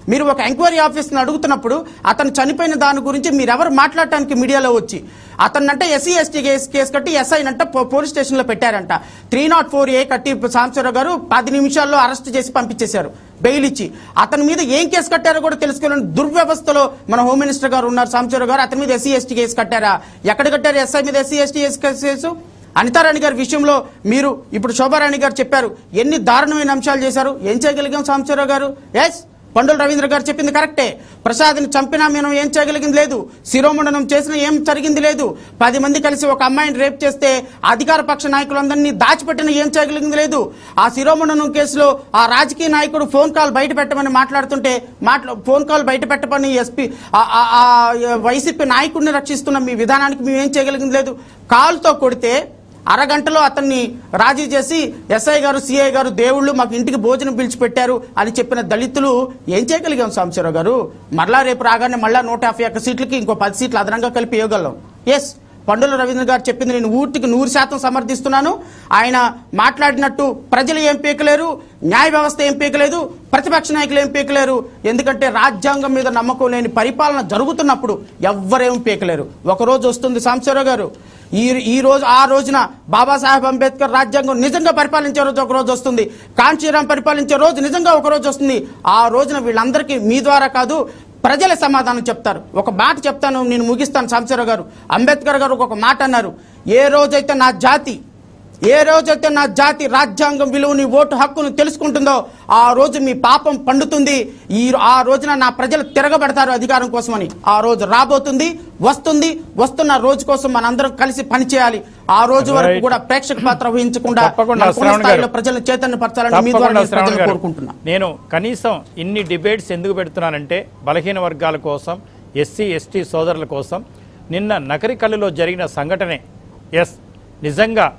మీరు ఒక ఎంక్వైరీ ఆఫీస్ని అడుగుతున్నప్పుడు అతను చనిపోయిన దాని గురించి మీరెవరు మాట్లాడటానికి మీడియాలో వచ్చి అతనంటే ఎస్సీ ఎస్టీ కేసు కేసు కట్టి ఎస్ఐ అంట పోలీస్ స్టేషన్లో పెట్టారంట త్రీ నాట్ ఫోర్ ఏ కట్టి సాంబశివరావు గారు పది నిమిషాల్లో అరెస్ట్ చేసి పంపించేశారు బెయిల్ ఇచ్చి అతని మీద ఏం కేసు కట్టారో కూడా తెలుసుకోవాలని దుర్వ్యవస్థలో మన హోమ్ మినిస్టర్ గారు ఉన్నారు సాంబశివరావు గారు అతని మీద ఎస్సీ ఎస్టీ కేసు కట్టారా ఎక్కడ కట్టారు ఎస్ఐ మీద ఎస్సీ ఎస్టీ కేసు అనితారాణి గారి విషయంలో మీరు ఇప్పుడు శోభారాణి గారు చెప్పారు ఎన్ని దారుణమైన అంశాలు చేశారు ఏం చేయగలిగాం సాంబశివరావు గారు ఎస్ పండుల రవీంద్ర గారు చెప్పింది కరెక్టే ప్రసాద్ని చంపినా మేము ఏం చేయగలిగింది లేదు శిరోమండనం చేసినా ఏం జరిగింది లేదు పది మంది కలిసి ఒక అమ్మాయిని రేప్ చేస్తే అధికార పక్ష నాయకులందరినీ దాచిపెట్టిన ఏం చేయగలిగింది లేదు ఆ శిరోమండనం కేసులో ఆ రాజకీయ నాయకుడు ఫోన్ కాల్ బయట పెట్టమని మాట్లాడుతుంటే మాట్లా ఫోన్ కాల్ బయట పెట్టమని ఎస్పీ ఆ వైసీపీ నాయకుడిని రక్షిస్తున్న మీ విధానానికి మేము ఏం చేయగలిగింది లేదు కాల్తో కొడితే అరగంటలో అతన్ని రాజీ చేసి ఎస్ఐ గారు సిఐ గారు దేవుళ్ళు మాకు ఇంటికి భోజనం పిలిచి పెట్టారు అని చెప్పిన దళితులు ఏం చేయగలిగాం సాంబశివరావు గారు మరలా రేపు రాగానే మళ్ళా నూట యాభై ఒక్క సీట్లకి ఇంకో పది సీట్లు అదనంగా కలిపి ఇవ్వగలం ఎస్ పండుల రవీంద్ర గారు చెప్పింది నేను ఊటికి నూరు శాతం సమర్థిస్తున్నాను ఆయన మాట్లాడినట్టు ప్రజలు ఏం పీకలేరు న్యాయ వ్యవస్థ ఏం పీకలేదు ప్రతిపక్ష నాయకులు ఏం పీకలేరు ఎందుకంటే రాజ్యాంగం మీద నమ్మకం లేని పరిపాలన జరుగుతున్నప్పుడు ఎవ్వరేం పీకలేరు ఒకరోజు వస్తుంది సాంబశివరావు గారు ఈ ఈ రోజు ఆ రోజున బాబాసాహెబ్ అంబేద్కర్ రాజ్యాంగం నిజంగా పరిపాలించే రోజు ఒక రోజు వస్తుంది కాంచీరాం పరిపాలించే రోజు నిజంగా ఒక రోజు వస్తుంది ఆ రోజున వీళ్ళందరికీ మీ ద్వారా కాదు ప్రజల సమాధానం చెప్తారు ఒక మాట చెప్తాను నేను ముగిస్తాను సాంబశివరావు గారు అంబేద్కర్ గారు ఒక మాట అన్నారు ఏ రోజైతే నా జాతి ఏ రోజైతే నా జాతి రాజ్యాంగం విలువని ఓటు హక్కును తెలుసుకుంటుందో ఆ రోజు మీ పాపం పండుతుంది ఈ ఆ రోజున నా ప్రజలు తిరగబడతారు అధికారం కోసమని ఆ రోజు రాబోతుంది వస్తుంది వస్తున్న రోజు కోసం మనందరం కలిసి పనిచేయాలి ఆ రోజు వరకు Right. కూడా ప్రేక్షక పాత్ర వహించకుండా తప్పకుండా మన శ్రావణ్ స్థాయిలో గారు. ప్రజలను చైతన్యపరచాలని మీ ద్వారా తప్పకుండా నేను శ్రావణ్ ప్రజలను గారు. కోరుకుంటున్నా నేను కనీసం ఇన్ని డిబేట్స్ ఎందుకు పెడుతున్నానంటే బలహీన వర్గాల కోసం ఎస్సీ ఎస్టీ సోదరుల కోసం నిన్న నకరికల్లులో జరిగిన సంఘటనే ఎస్ నిజంగా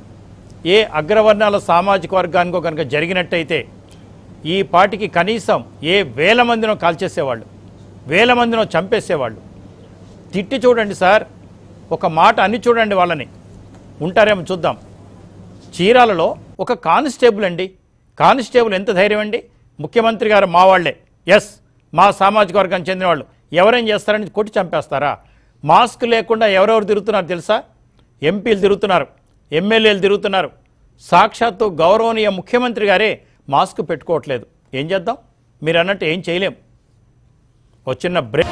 ఏ అగ్రవర్ణాల సామాజిక వర్గానికో కనుక జరిగినట్టయితే ఈ పాటికి కనీసం ఏ వేల మందినో కాల్చేసేవాళ్ళు వేల మందినో చంపేసేవాళ్ళు తిట్టి చూడండి సార్ ఒక మాట అని చూడండి వాళ్ళని ఉంటారేమో చూద్దాం చీరాలలో ఒక కానిస్టేబుల్ అండి కానిస్టేబుల్ ఎంత ధైర్యం అండి ముఖ్యమంత్రి గారు మా వాళ్ళే ఎస్ మా సామాజిక వర్గానికి చెందిన వాళ్ళు ఎవరేం చేస్తారని కొట్టి చంపేస్తారా మాస్క్ లేకుండా ఎవరెవరు తిరుగుతున్నారు తెలుసా ఎంపీలు తిరుగుతున్నారు ఎమ్మెల్యేలు తిరుగుతున్నారు సాక్షాత్తు గౌరవనీయ ముఖ్యమంత్రి గారే మాస్క్ పెట్టుకోవట్లేదు ఏం చేద్దాం మీరు అన్నట్టు ఏం చేయలేం ఒక చిన్న బ్రేక్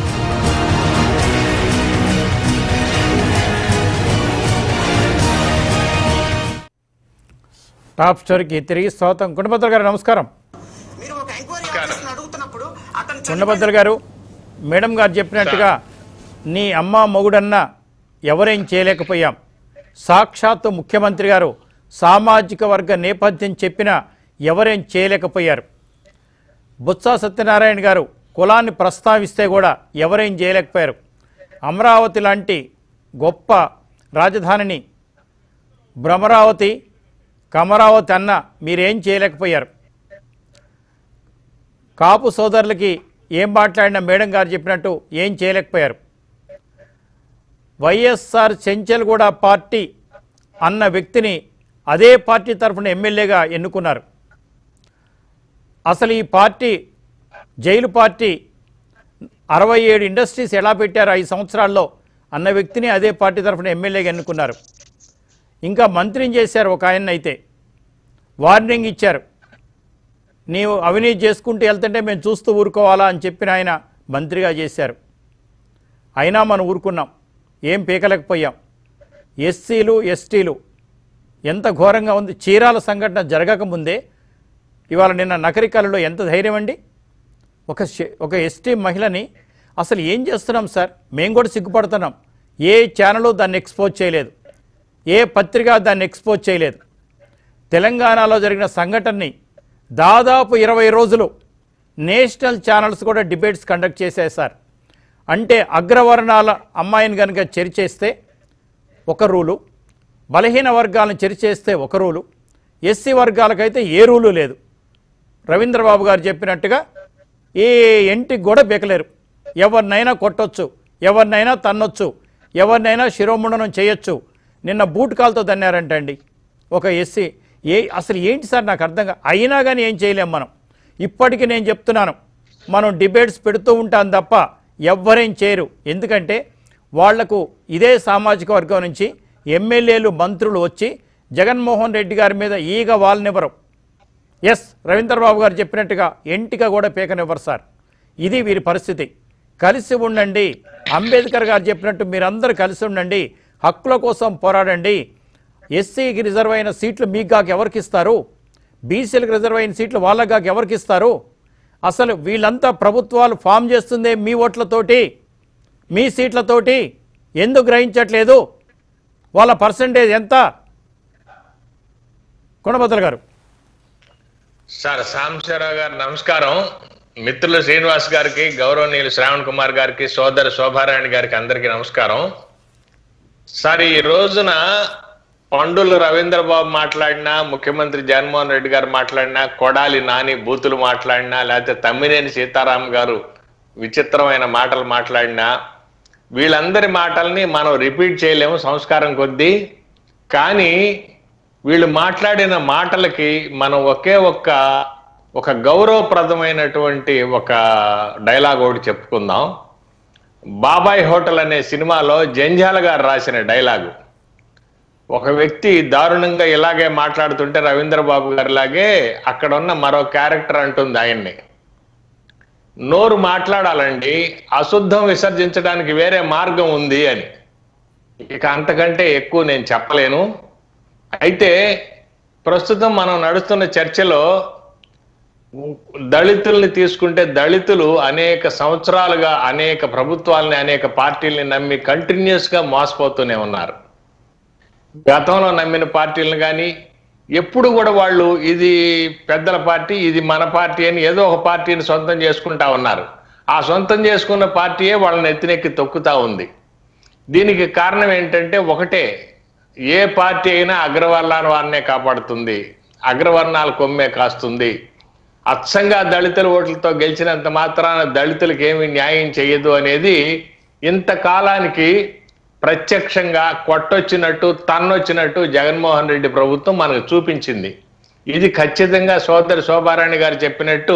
టాప్ స్టోరీకి తిరిగి స్వాగతం కుండభద్ర గారు నమస్కారం మీరు ఒక ఎంక్వైరీ ఆఫీస్ని అడుగుతున్నప్పుడు అతను కుండభద్ర గారు మేడం గారు చెప్పినట్టుగా నీ అమ్మ మొగుడన్న ఎవరేం చేయలేకపోయాం సాక్షాత్తు ముఖ్యమంత్రి గారు సామాజిక వర్గ నేపథ్యం చెప్పినా ఎవరేం చేయలేకపోయారు బుత్స సత్యనారాయణ గారు కులాన్ని ప్రస్తావిస్తే కూడా ఎవరేం చేయలేకపోయారు అమరావతి లాంటి గొప్ప రాజధానిని భ్రమరావతి కమరావతి అన్న మీరేం చేయలేకపోయారు కాపు సోదరులకి ఏం మాట్లాడిన మేడం గారు చెప్పినట్టు ఏం చేయలేకపోయారు వైఎస్ఆర్ చెంచల్గూడ పార్టీ అన్న వ్యక్తిని అదే పార్టీ తరఫున ఎమ్మెల్యేగా ఎన్నుకున్నారు అసలు ఈ పార్టీ జైలు పార్టీ అరవై ఏడు ఇండస్ట్రీస్ ఎలా పెట్టారు ఐదు సంవత్సరాల్లో అన్న వ్యక్తిని అదే పార్టీ తరఫున ఎమ్మెల్యేగా ఎన్నుకున్నారు ఇంకా మంత్రిని చేశారు ఒక ఆయన అయితే వార్నింగ్ ఇచ్చారు నీవు అవినీతి చేసుకుంటూ వెళ్తుంటే మేము చూస్తూ ఊరుకోవాలా అని చెప్పిన ఆయన మంత్రిగా చేశారు అయినా మనం ఊరుకున్నాం ఏం పీకలేకపోయాం ఎస్సీలు ఎస్టీలు ఎంత ఘోరంగా ఉంది చీరాల సంఘటన జరగకముందే ఇవాళ నిన్న నకరికలలో ఎంత ధైర్యం అండి ఒక శ- ఒక ఎస్టీ మహిళని అసలు ఏం చేస్తున్నాం సార్ మేము కూడా సిగ్గుపడుతున్నాం ఏ ఛానల్ దాన్ని ఎక్స్పోజ్ చేయలేదు ఏ పత్రిక దాన్ని ఎక్స్పోజ్ చేయలేదు తెలంగాణలో జరిగిన సంఘటనని దాదాపు ఇరవై రోజులు నేషనల్ ఛానల్స్ కూడా డిబేట్స్ కండక్ట్ చేశాయి సార్ అంటే అగ్రవర్ణాల అమ్మాయిని కనుక చర్చేస్తే ఒక రూలు బలహీన వర్గాలను చర్చేస్తే ఒక రూలు ఎస్సీ వర్గాలకైతే ఏ రూలు లేదు రవీంద్రబాబు గారు చెప్పినట్టుగా ఏ ఎంటికి కూడా బెకలేరు ఎవరినైనా కొట్టొచ్చు ఎవరినైనా తన్నొచ్చు ఎవరినైనా శిరోముండనం చేయొచ్చు నిన్న బూట్ కాల్తో తన్నారంటండి ఒక ఎస్సీ ఏ అసలు ఏంటి సార్ నాకు అర్థం కా అయినా కానీ ఏం చేయలేం మనం ఇప్పటికీ నేను చెప్తున్నాను మనం డిబేట్స్ పెడుతూ ఉంటాం తప్ప ఎవ్వరేం చేయరు ఎందుకంటే వాళ్లకు ఇదే సామాజిక వర్గం నుంచి ఎమ్మెల్యేలు మంత్రులు వచ్చి జగన్మోహన్ రెడ్డి గారి మీద ఈగ వాళ్ళనివ్వరు ఎస్ రవీంద్రబాబు గారు చెప్పినట్టుగా ఎంటిక కూడా పీకనివ్వరు సార్ ఇది వీరి పరిస్థితి కలిసి ఉండండి అంబేద్కర్ గారు చెప్పినట్టు మీరందరూ కలిసి ఉండండి హక్కుల కోసం పోరాడండి ఎస్సీకి రిజర్వ్ అయిన సీట్లు మీకు గాక ఎవరికి ఇస్తారు బీసీలకు రిజర్వ్ అయిన సీట్లు వాళ్ళకి గాక ఎవరికి ఇస్తారు అసలు వీళ్ళంతా ప్రభుత్వాలు ఫామ్ చేస్తుందే మీ ఓట్లతోటి మీ సీట్లతోటి ఎందుకు గ్రహించట్లేదు వాళ్ళ పర్సంటేజ్ ఎంత కొండబద్దలు గారు సార్ సాంబశివరావు గారు నమస్కారం మిత్రులు శ్రీనివాస్ గారికి గౌరవనీయులు శ్రావణ్ కుమార్ గారికి సోదరు శోభారాణి గారికి అందరికీ నమస్కారం సార్ ఈ రోజున పండుల రవీంద్ర బాబు మాట్లాడినా ముఖ్యమంత్రి జగన్మోహన్ రెడ్డి గారు మాట్లాడినా కొడాలి నాని బూతులు మాట్లాడినా లేకపోతే తమ్మినేని సీతారాం గారు విచిత్రమైన మాటలు మాట్లాడినా వీళ్ళందరి మాటల్ని మనం రిపీట్ చేయలేము సంస్కారం కొద్దీ కానీ వీళ్ళు మాట్లాడిన మాటలకి మనం ఒకే ఒక్క ఒక గౌరవప్రదమైనటువంటి ఒక డైలాగ్ ఒకటి చెప్పుకుందాం బాబాయ్ హోటల్ అనే సినిమాలో జంజాల గారు రాసిన డైలాగు ఒక వ్యక్తి దారుణంగా ఇలాగే మాట్లాడుతుంటే రవీంద్ర బాబు గారిలాగే అక్కడ ఉన్న మరో క్యారెక్టర్ అంటుంది ఆయన్ని నోరు మాట్లాడాలండి అశుద్ధం విసర్జించడానికి వేరే మార్గం ఉంది అని ఇక అంతకంటే ఎక్కువ నేను చెప్పలేను అయితే ప్రస్తుతం మనం నడుస్తున్న చర్చలో దళితుల్ని తీసుకుంటే దళితులు అనేక సంవత్సరాలుగా అనేక ప్రభుత్వాలని అనేక పార్టీల్ని నమ్మి కంటిన్యూస్ గా మోసపోతూనే ఉన్నారు గతంలో నమ్మిన పార్టీలను కానీ ఎప్పుడు కూడా వాళ్ళు ఇది పెద్దల పార్టీ ఇది మన పార్టీ అని ఏదో ఒక పార్టీని సొంతం చేసుకుంటా ఉన్నారు ఆ సొంతం చేసుకున్న పార్టీయే వాళ్ళని ఎత్తినెక్కి తొక్కుతా ఉంది దీనికి కారణం ఏంటంటే ఒకటే ఏ పార్టీ అయినా అగ్రవర్ణాల వారినే కాపాడుతుంది అగ్రవర్ణాల కొమ్మే కాస్తుంది అచ్చంగా దళితుల ఓట్లతో గెలిచినంత మాత్రాన దళితులకు ఏమి న్యాయం చేయదు అనేది ఇంతకాలానికి ప్రత్యక్షంగా కొట్టొచ్చినట్టు తన్నొచ్చినట్టు జగన్మోహన్ రెడ్డి ప్రభుత్వం మనకు చూపించింది ఇది ఖచ్చితంగా సోదరి శోభారాణి గారు చెప్పినట్టు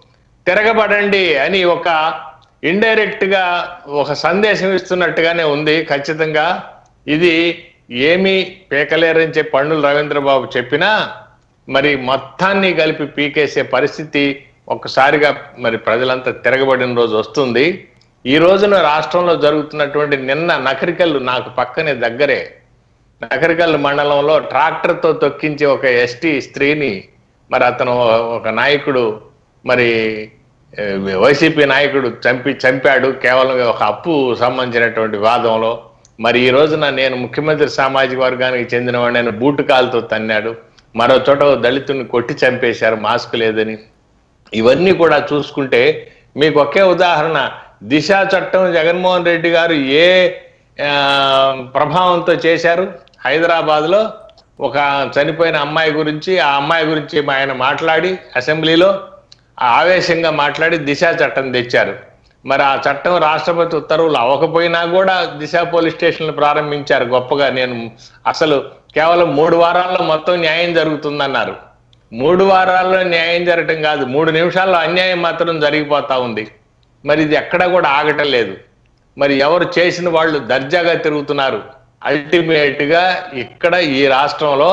తిరగబడండి అని ఒక ఇండైరెక్ట్ గా ఒక సందేశం ఇస్తున్నట్టుగానే ఉంది ఖచ్చితంగా ఇది ఏమీ పీకలేరని చెప్పి పండుల రవీంద్రబాబు చెప్పినా మరి మొత్తాన్ని కలిపి పీకేసే పరిస్థితి ఒక్కసారిగా మరి ప్రజలంతా తిరగబడిన రోజు వస్తుంది ఈ రోజున రాష్ట్రంలో జరుగుతున్నటువంటి నిన్న నకరికల్లు నాకు పక్కనే దగ్గరే నకరికల్లు మండలంలో ట్రాక్టర్తో తొక్కించి ఒక ఎస్టీ స్త్రీని మరి అతను ఒక నాయకుడు మరి ఏ, వైసీపీ నాయకుడు చంపి చంపాడు కేవలం ఒక అప్పు సంబంధించినటువంటి వాదంలో మరి ఈ రోజున నేను ముఖ్యమంత్రి సామాజిక వర్గానికి చెందినవాడు నేను బూటు కాలుతో తన్నాడు మరో చోట ఓ దళితుని కొట్టి చంపేశారు మాస్క్ లేదని ఇవన్నీ కూడా చూసుకుంటే మీకు ఒకే ఉదాహరణ దిశ చట్టం జగన్మోహన్ రెడ్డి గారు ఏ ఆ, ప్రభావంతో చేశారు హైదరాబాద్ లో ఒక చనిపోయిన అమ్మాయి గురించి ఆ అమ్మాయి గురించి ఆయన మాట్లాడి అసెంబ్లీలో ఆ ఆవేశంగా మాట్లాడి దిశ చట్టం తెచ్చారు మరి ఆ చట్టం రాష్ట్రపతి ఉత్తర్వులు అవ్వకపోయినా కూడా దిశ పోలీస్ స్టేషన్లు ప్రారంభించారు గొప్పగా నేను అసలు కేవలం మూడు వారాల్లో మొత్తం న్యాయం జరుగుతుందన్నారు మూడు వారాల్లో న్యాయం జరగటం కాదు మూడు నిమిషాల్లో అన్యాయం మాత్రం జరిగిపోతా ఉంది మరి ఇది ఎక్కడా కూడా ఆగటం లేదు మరి ఎవరు చేసిన వాళ్ళు దర్జాగా తిరుగుతున్నారు అల్టిమేట్ గా ఇక్కడ ఈ రాష్ట్రంలో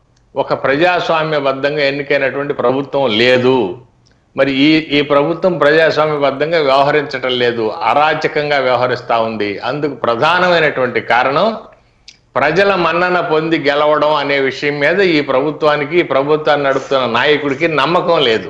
ఒక ప్రజాస్వామ్యబద్ధంగా ఎన్నికైనటువంటి ప్రభుత్వం లేదు మరి ఈ ఈ ప్రభుత్వం ప్రజాస్వామ్యబద్ధంగా వ్యవహరించటం లేదు అరాచకంగా వ్యవహరిస్తా ఉంది అందుకు ప్రధానమైనటువంటి కారణం ప్రజల మన్నన పొంది గెలవడం అనే విషయం మీద ఈ ప్రభుత్వానికి ఈ ప్రభుత్వాన్ని నడుపుతున్న నాయకుడికి నమ్మకం లేదు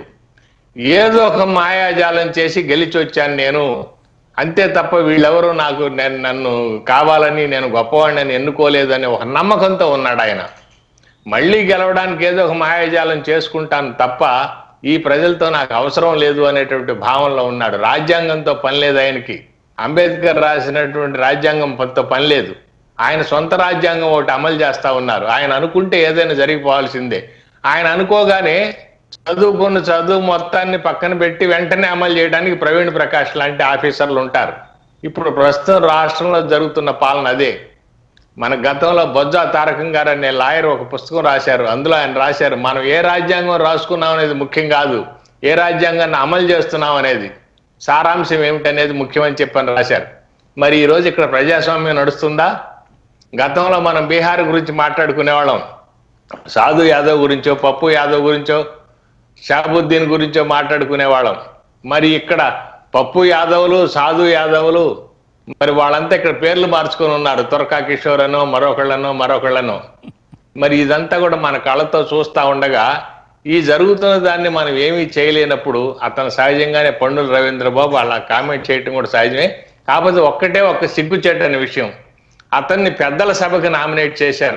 ఏదో ఒక మాయాజాలం చేసి గెలిచి వచ్చాను నేను అంతే తప్ప వీళ్ళెవరూ నాకు నేను నన్ను కావాలని నేను గొప్పవాడిని ఎన్నుకోలేదని ఒక నమ్మకంతో ఉన్నాడు ఆయన మళ్ళీ గెలవడానికి ఏదో ఒక మాయాజాలం చేసుకుంటాను తప్ప ఈ ప్రజలతో నాకు అవసరం లేదు అనేటువంటి భావనలో ఉన్నాడు రాజ్యాంగంతో పని లేదు ఆయనకి అంబేద్కర్ రాసినటువంటి రాజ్యాంగం పనితో పని లేదు ఆయన సొంత రాజ్యాంగం ఒకటి అమలు చేస్తా ఉన్నారు ఆయన అనుకుంటే ఏదైనా జరిగిపోవాల్సిందే ఆయన అనుకోగానే చదువుకున్న చదువు మొత్తాన్ని పక్కన పెట్టి వెంటనే అమలు చేయడానికి ప్రవీణ్ ప్రకాష్ లాంటి ఆఫీసర్లు ఉంటారు ఇప్పుడు ప్రస్తుతం రాష్ట్రంలో జరుగుతున్న పాలన అదే మన గతంలో బొజ్జా తారకం గారు అనే లాయర్ ఒక పుస్తకం రాశారు అందులో ఆయన రాశారు మనం ఏ రాజ్యాంగం రాసుకున్నాం అనేది ముఖ్యం కాదు ఏ రాజ్యాంగాన్ని అమలు చేస్తున్నాం అనేది సారాంశం ఏమిటనేది ముఖ్యమని చెప్పని రాశారు మరి ఈ రోజు ఇక్కడ ప్రజాస్వామ్యం నడుస్తుందా గతంలో మనం బీహార్ గురించి మాట్లాడుకునేవాళ్ళం సాధు యాదవ్ గురించో పప్పు యాదవ్ గురించో షాబుద్దీన్ గురించో మాట్లాడుకునేవాళ్ళం మరి ఇక్కడ పప్పు యాదవులు సాధు యాదవులు మరి వాళ్ళంతా ఇక్కడ పేర్లు మార్చుకొని ఉన్నారు తురకా కిషోర్ అనో మరొకళ్ళనో మరొకళ్ళనో మరి ఇదంతా కూడా మన కళ్ళతో చూస్తా ఉండగా ఈ జరుగుతున్న దాన్ని మనం ఏమీ చేయలేనప్పుడు అతను సహజంగానే పండుల రవీంద్ర బాబు అలా కామెంట్ చేయటం కూడా సహజమే కాకపోతే ఒక్కటే ఒక్క సిగ్గుచేటని విషయం అతన్ని పెద్దల సభకు నామినేట్ చేశారు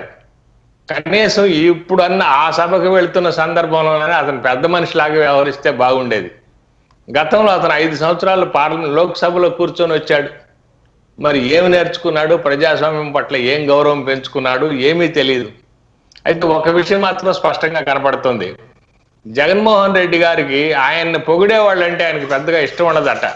కనీసం ఇప్పుడన్న ఆ సభకు వెళ్తున్న సందర్భంలోనే అతను పెద్ద మనిషిలాగా వ్యవహరిస్తే బాగుండేది గతంలో అతను ఐదు సంవత్సరాలు పార్లమెంట్ లోక్సభలో కూర్చొని వచ్చాడు మరి ఏమి నేర్చుకున్నాడు ప్రజాస్వామ్యం పట్ల ఏం గౌరవం పెంచుకున్నాడు ఏమీ తెలియదు అయితే ఒక విషయం మాత్రం స్పష్టంగా కనపడుతుంది జగన్మోహన్ రెడ్డి గారికి ఆయన్ని పొగిడే వాళ్ళంటే ఆయనకి పెద్దగా ఇష్టం ఉండదట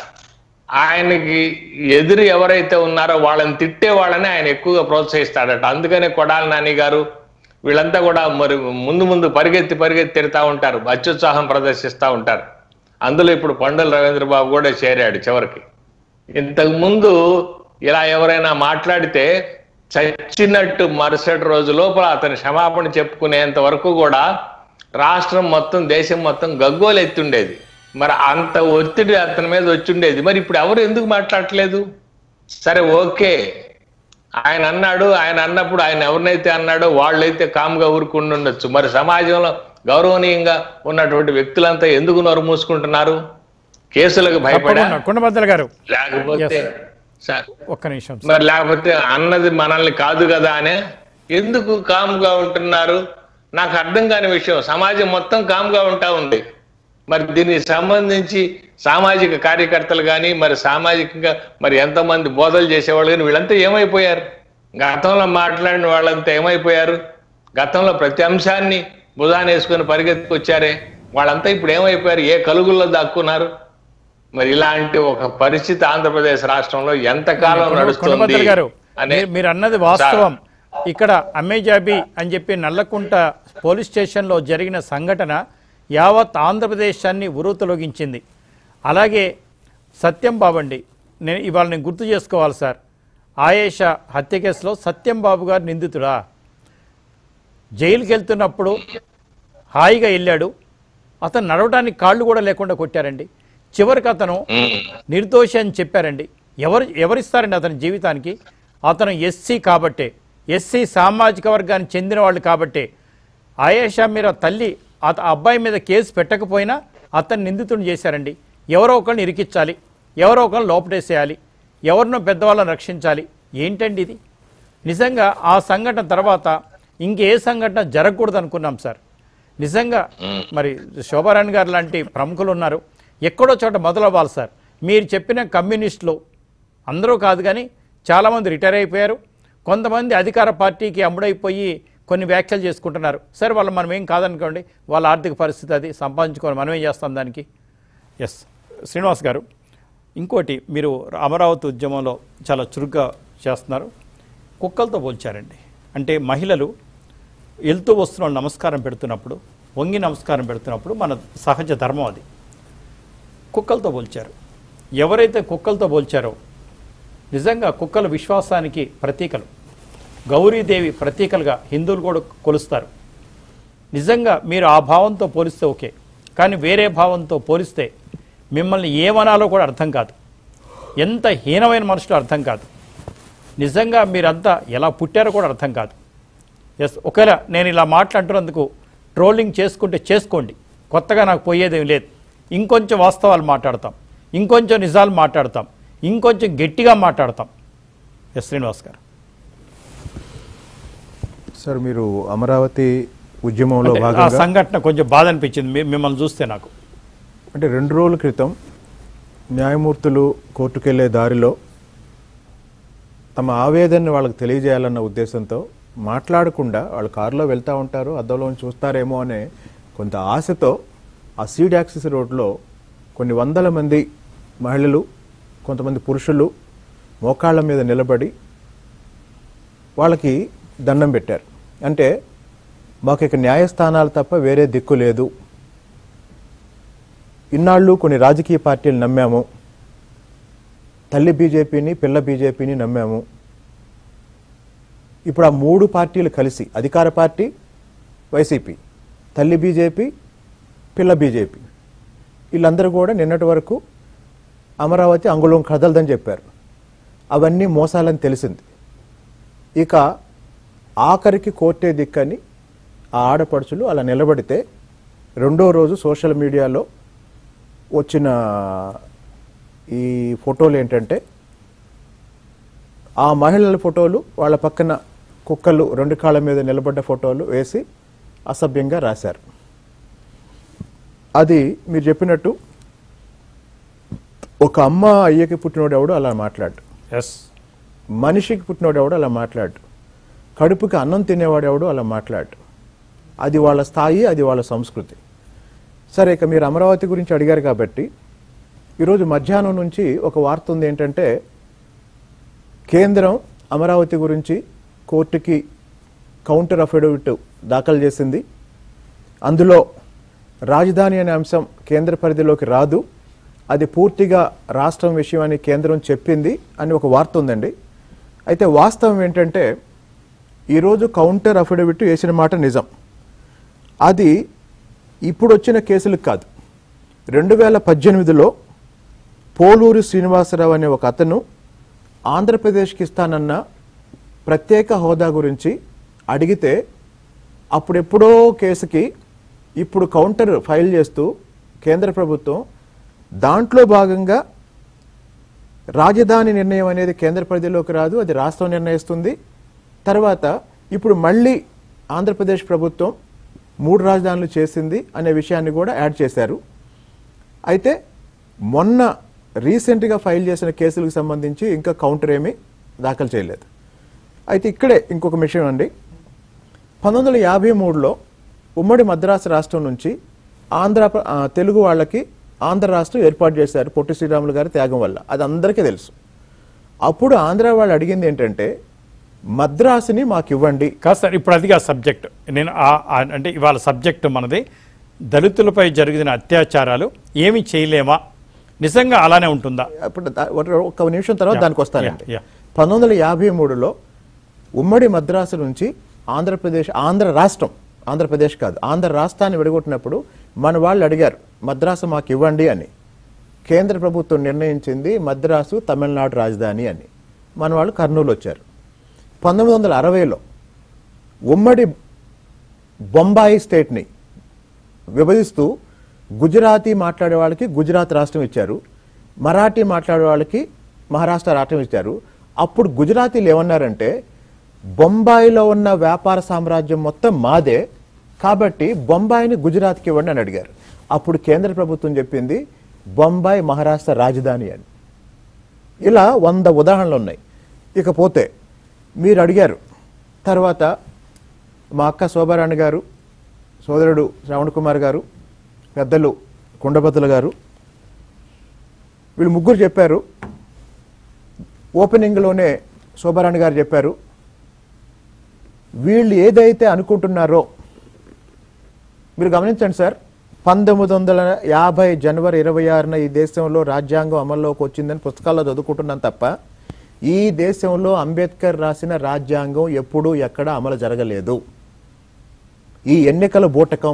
ఆయనకి ఎదురు ఎవరైతే ఉన్నారో వాళ్ళని తిట్టే వాళ్ళని ఆయన ఎక్కువగా ప్రోత్సహిస్తాడట అందుకనే కొడాలి నాని గారు వీళ్ళంతా కూడా మరి ముందు ముందు పరిగెత్తి పరిగెత్తి తిడతా ఉంటారు అత్యుత్సాహం ప్రదర్శిస్తూ ఉంటారు అందులో ఇప్పుడు పండుల రవీంద్ర బాబు కూడా చేరాడు చివరికి ఇంతకు ముందు ఇలా ఎవరైనా మాట్లాడితే చచ్చినట్టు మరుసటి రోజు లోపల అతని క్షమాపణ చెప్పుకునేంత వరకు కూడా రాష్ట్రం మొత్తం దేశం మొత్తం గగ్గోలు ఎత్తుండేది మరి అంత ఒత్తిడి అతని మీద వచ్చిండేది మరి ఇప్పుడు ఎవరు ఎందుకు మాట్లాడట్లేదు సరే ఓకే ఆయన అన్నాడు ఆయన అన్నప్పుడు ఆయన ఎవరినైతే అన్నాడో వాళ్ళైతే కామ్గా ఊరుకుండి ఉండొచ్చు మరి సమాజంలో గౌరవనీయంగా ఉన్నటువంటి వ్యక్తులంతా ఎందుకు నోరు మూసుకుంటున్నారు కేసులకు భయపడా తప్పకుండా కుండబద్దల గారు లేకపోతే సార్ ఒక్క నిమిషం సార్. మరి లేకపోతే అన్నది మనల్ని కాదు కదా అనే ఎందుకు కామ్గా ఉంటున్నారు నాకు అర్థం కాని విషయం సమాజం మొత్తం కామ్గా ఉంటా ఉంది మరి దీనికి సంబంధించి సామాజిక కార్యకర్తలు కానీ మరి సామాజికంగా మరి ఎంతమంది బోధలు చేసేవాళ్ళు కానీ వీళ్ళంతా ఏమైపోయారు గతంలో మాట్లాడిన వాళ్ళంతా ఏమైపోయారు గతంలో ప్రతి అంశాన్ని భుజాన వేసుకొని పరిగెత్తుకొచ్చారే వాళ్ళంతా ఇప్పుడు ఏమైపోయారు ఏ కలుగుల్లో దాక్కున్నారు మరి ఇలాంటి ఒక పరిస్థితి ఆంధ్రప్రదేశ్ రాష్ట్రంలో ఎంతకాలం నడుస్తుంది కొండబద్దల గారు అనే మీరు- మీరు అన్నది వాస్తవం ఇక్కడ అమ్మేజాబి అని చెప్పి నల్లకుంట పోలీస్ స్టేషన్లో జరిగిన సంఘటన యావత్ ఆంధ్రప్రదేశాన్ని ఉరుతొలగించింది అలాగే సత్యం బాబండి నేను ఇవాళ నేను గుర్తు చేసుకోవాలి సార్ ఆయేషా హత్య కేసులో సత్యం బాబు గారు నిందితుడా జైలుకి వెళ్తున్నప్పుడు హాయిగా వెళ్ళాడు అతను నడవడానికి కాళ్ళు కూడా లేకుండా కొట్టారండి చివరికి అతను నిర్దోషి అని చెప్పారండి ఎవరు ఎవరిస్తారండి అతని జీవితానికి అతను ఎస్సీ కాబట్టే ఎస్సీ సామాజిక వర్గానికి చెందిన వాళ్ళు కాబట్టే ఆయేషా మీరా తల్లి ఆ ఆ అబ్బాయి మీద కేసు పెట్టకపోయినా అతన్ని నిందితుడిని చేశారండి ఎవరో ఒకరిని ఇరికించాలి ఎవరో ఒకరిని లోపటేసేయాలి ఎవరినో పెద్దవాళ్ళని రక్షించాలి ఏంటండి ఇది నిజంగా ఆ సంఘటన తర్వాత ఇంకే సంఘటన జరగకూడదు అనుకున్నాం సార్ నిజంగా మరి శోభారాణి గారు లాంటి ప్రముఖులు ఉన్నారు ఎక్కడో చోట మొదలవ్వాలి సార్ మీరు చెప్పిన కమ్యూనిస్టులు అందరూ కాదు కానీ చాలామంది రిటైర్ అయిపోయారు కొంతమంది అధికార పార్టీకి అమ్ముడైపోయి కొన్ని వ్యాఖ్యలు చేసుకుంటున్నారు సరే వాళ్ళు మనం ఏం కాదనుకోండి వాళ్ళ ఆర్థిక పరిస్థితి అది సంపాదించుకొని మనం ఏం చేస్తాం దానికి ఎస్ శ్రీనివాస్ గారు ఇంకోటి మీరు అమరావతి ఉద్యమంలో చాలా చురుగ్గా చేస్తున్నారు కుక్కలతో పోల్చారండి అంటే మహిళలు వెళ్తూ వస్తున్న వాళ్ళు నమస్కారం పెడుతున్నప్పుడు వంగి నమస్కారం పెడుతున్నప్పుడు మన సహజ ధర్మం అది కుక్కలతో పోల్చారు ఎవరైతే కుక్కలతో పోల్చారో నిజంగా కుక్కల విశ్వాసానికి ప్రతీకలు గౌరీదేవి ప్రతీకలుగా హిందువులు కూడా కొలుస్తారు నిజంగా మీరు ఆ భావంతో పోలిస్తే ఓకే కానీ వేరే భావంతో పోలిస్తే మిమ్మల్ని ఏమనాలో కూడా అర్థం కాదు ఎంత హీనమైన మనుషులు అర్థం కాదు నిజంగా మీరంతా ఎలా పుట్టారో కూడా అర్థం కాదు ఎస్ ఒకవేళ నేను ఇలా మాట్లాడుతున్నందుకు ట్రోలింగ్ చేసుకుంటే చేసుకోండి కొత్తగా నాకు పోయేదేం లేదు ఇంకొంచెం వాస్తవాలు మాట్లాడతాం ఇంకొంచెం నిజాలు మాట్లాడతాం ఇంకొంచెం గట్టిగా మాట్లాడతాం ఎస్ శ్రీనివాస్ గారు సార్ మీరు అమరావతి ఉద్యమంలో అంటే ఆ భాగంగా సంఘటన కొంచెం బాధ అనిపించింది మీ- మిమ్మల్ని చూస్తే నాకు అంటే రెండు రోజుల క్రితం న్యాయమూర్తులు కోర్టుకెళ్లే దారిలో తమ ఆవేదనని వాళ్ళకి తెలియజేయాలన్న ఉద్దేశంతో మాట్లాడకుండా వాళ్ళు కారులో వెళ్తూ ఉంటారు అద్దంలో చూస్తారేమో అనే కొంత ఆశతో ఆ సీడ్ యాక్సిస్ రోడ్లో కొన్ని వందల మంది మహిళలు కొంతమంది పురుషులు మోకాళ్ళ మీద నిలబడి వాళ్ళకి దండం పెట్టారు అంటే మాకు ఇక న్యాయస్థానాలు తప్ప వేరే దిక్కు లేదు ఇన్నాళ్ళు కొన్ని రాజకీయ పార్టీలు నమ్మాము తల్లి బీజేపీని పిల్ల బీజేపీని నమ్మాము ఇప్పుడు ఆ మూడు పార్టీలు కలిసి అధికార పార్టీ వైసీపీ తల్లి బీజేపీ పిల్ల బీజేపీ వీళ్ళందరూ కూడా నిన్నటి వరకు అమరావతి అంగుళం కదలదని చెప్పారు అవన్నీ మోసాలని తెలిసింది ఇక ఆఖరికి కోర్టే దిక్కని ఆ ఆడపడుచులు అలా నిలబడితే రెండో రోజు సోషల్ మీడియాలో వచ్చిన ఈ ఫోటోలు ఏంటంటే ఆ మహిళల ఫోటోలు వాళ్ళ పక్కన కుక్కలు రెండు కాళ్ళ మీద నిలబడ్డ ఫోటోలు వేసి అసభ్యంగా రాశారు అది మీరు చెప్పినట్టు ఒక అమ్మ అయ్యకి పుట్టినోడు ఎవడు అలా మాట్లాడు ఎస్ మనిషికి పుట్టినోడు ఎవడు అలా మాట్లాడు కడుపుకి అన్నం తినేవాడు ఎవడు అలా మాట్లాడు అది వాళ్ళ స్థాయి అది వాళ్ళ సంస్కృతి సరే ఇక మీరు అమరావతి గురించి అడిగారు కాబట్టి ఈరోజు మధ్యాహ్నం నుంచి ఒక వార్త ఉంది ఏంటంటే కేంద్రం అమరావతి గురించి కోర్టుకి కౌంటర్ అఫిడవిట్ దాఖలు చేసింది అందులో రాజధాని అనే అంశం కేంద్ర పరిధిలోకి రాదు అది పూర్తిగా రాష్ట్రం విషయం అని కేంద్రం చెప్పింది అని ఒక వార్త ఉందండి అయితే వాస్తవం ఏంటంటే ఈరోజు కౌంటర్ అఫిడవిట్ వేసిన మాట నిజం అది ఇప్పుడు వచ్చిన కేసులకు కాదు రెండు వేల పద్దెనిమిదిలో పోలూరి శ్రీనివాసరావు అనే ఒక అతను ఆంధ్రప్రదేశ్కి ఇస్తానన్న ప్రత్యేక హోదా గురించి అడిగితే అప్పుడెప్పుడో కేసుకి ఇప్పుడు కౌంటర్ ఫైల్ చేస్తూ కేంద్ర ప్రభుత్వం దాంట్లో భాగంగా రాజధాని నిర్ణయం అనేది కేంద్ర పరిధిలోకి రాదు అది రాష్ట్రం నిర్ణయిస్తుంది తర్వాత ఇప్పుడు మళ్ళీ ఆంధ్రప్రదేశ్ ప్రభుత్వం మూడు రాజధానులు చేసింది అనే విషయాన్ని కూడా యాడ్ చేశారు అయితే మొన్న రీసెంట్గా ఫైల్ చేసిన కేసులకు సంబంధించి ఇంకా కౌంటర్ ఏమీ దాఖలు చేయలేదు అయితే ఇక్కడే ఇంకొక విషయం అండి పంతొమ్మిది వందల యాభై మూడులో ఉమ్మడి మద్రాసు రాష్ట్రం నుంచి ఆంధ్ర ప్ర- ఆ, తెలుగు వాళ్ళకి ఆంధ్ర రాష్ట్రం ఏర్పాటు చేశారు పొట్టి శ్రీరాములు గారి త్యాగం వల్ల అది అందరికీ తెలుసు అప్పుడు ఆంధ్ర వాళ్ళు అడిగింది ఏంటంటే మద్రాసుని మాకు ఇవ్వండి కాదు సార్ ఇప్పుడు అదిగా సబ్జెక్ట్ నేను ఆ- ఆ- అంటే ఇవాళ సబ్జెక్ట్ మనది దళితులపై జరిగిన అత్యాచారాలు ఏమి చేయలేమా నిజంగా అలానే ఉంటుందా అప్పుడు దా- ఒక- ఒక నిమిషం తర్వాత Yeah, దానికి వస్తానండి yeah, yeah. పంతొమ్మిది వందల యాభై మూడులో ఉమ్మడి మద్రాసు నుంచి ఆంధ్రప్రదేశ్ ఆంధ్ర రాష్ట్రం ఆంధ్రప్రదేశ్ కాదు ఆంధ్ర రాష్ట్రాన్ని విడగొట్టినప్పుడు మన వాళ్ళు అడిగారు మద్రాసు మాకు ఇవ్వండి అని కేంద్ర ప్రభుత్వం నిర్ణయించింది మద్రాసు తమిళనాడు రాజధాని అని మన వాళ్ళు కర్నూలు వచ్చారు పంతొమ్మిది వందల అరవైలో ఉమ్మడి బొంబాయి స్టేట్ని విభజిస్తూ గుజరాతీ మాట్లాడే వాళ్ళకి గుజరాత్ రాష్ట్రం ఇచ్చారు మరాఠీ మాట్లాడే వాళ్ళకి మహారాష్ట్ర రాష్ట్రం ఇచ్చారు అప్పుడు గుజరాతీలు ఏమన్నారంటే బొంబాయిలో ఉన్న వ్యాపార సామ్రాజ్యం మొత్తం మాదే కాబట్టి బొంబాయిని గుజరాత్కి ఇవ్వండి అని అడిగారు అప్పుడు కేంద్ర ప్రభుత్వం చెప్పింది బొంబాయి మహారాష్ట్ర రాజధాని అని ఇలా వంద ఉదాహరణలు ఉన్నాయి ఇకపోతే మీరు అడిగారు తర్వాత మా అక్క శోభారాణి గారు సోదరుడు శ్రవణ్ కుమార్ గారు పెద్దలు కుండబద్దల గారు వీళ్ళు ముగ్గురు చెప్పారు ఓపెనింగ్లోనే శోభారాణి గారు చెప్పారు వీళ్ళు ఏదైతే అనుకుంటున్నారో మీరు గమనించండి సార్ పంతొమ్మిది వందల యాభై జనవరి ఇరవై ఆరున ఈ దేశంలో రాజ్యాంగం అమల్లోకి వచ్చిందని పుస్తకాల్లో చదువుకుంటున్నాను తప్ప ఈ దేశంలో అంబేద్కర్ రాసిన రాజ్యాంగం ఎప్పుడూ ఎక్కడ అమలు జరగలేదు ఈ ఎన్నికల బూటకం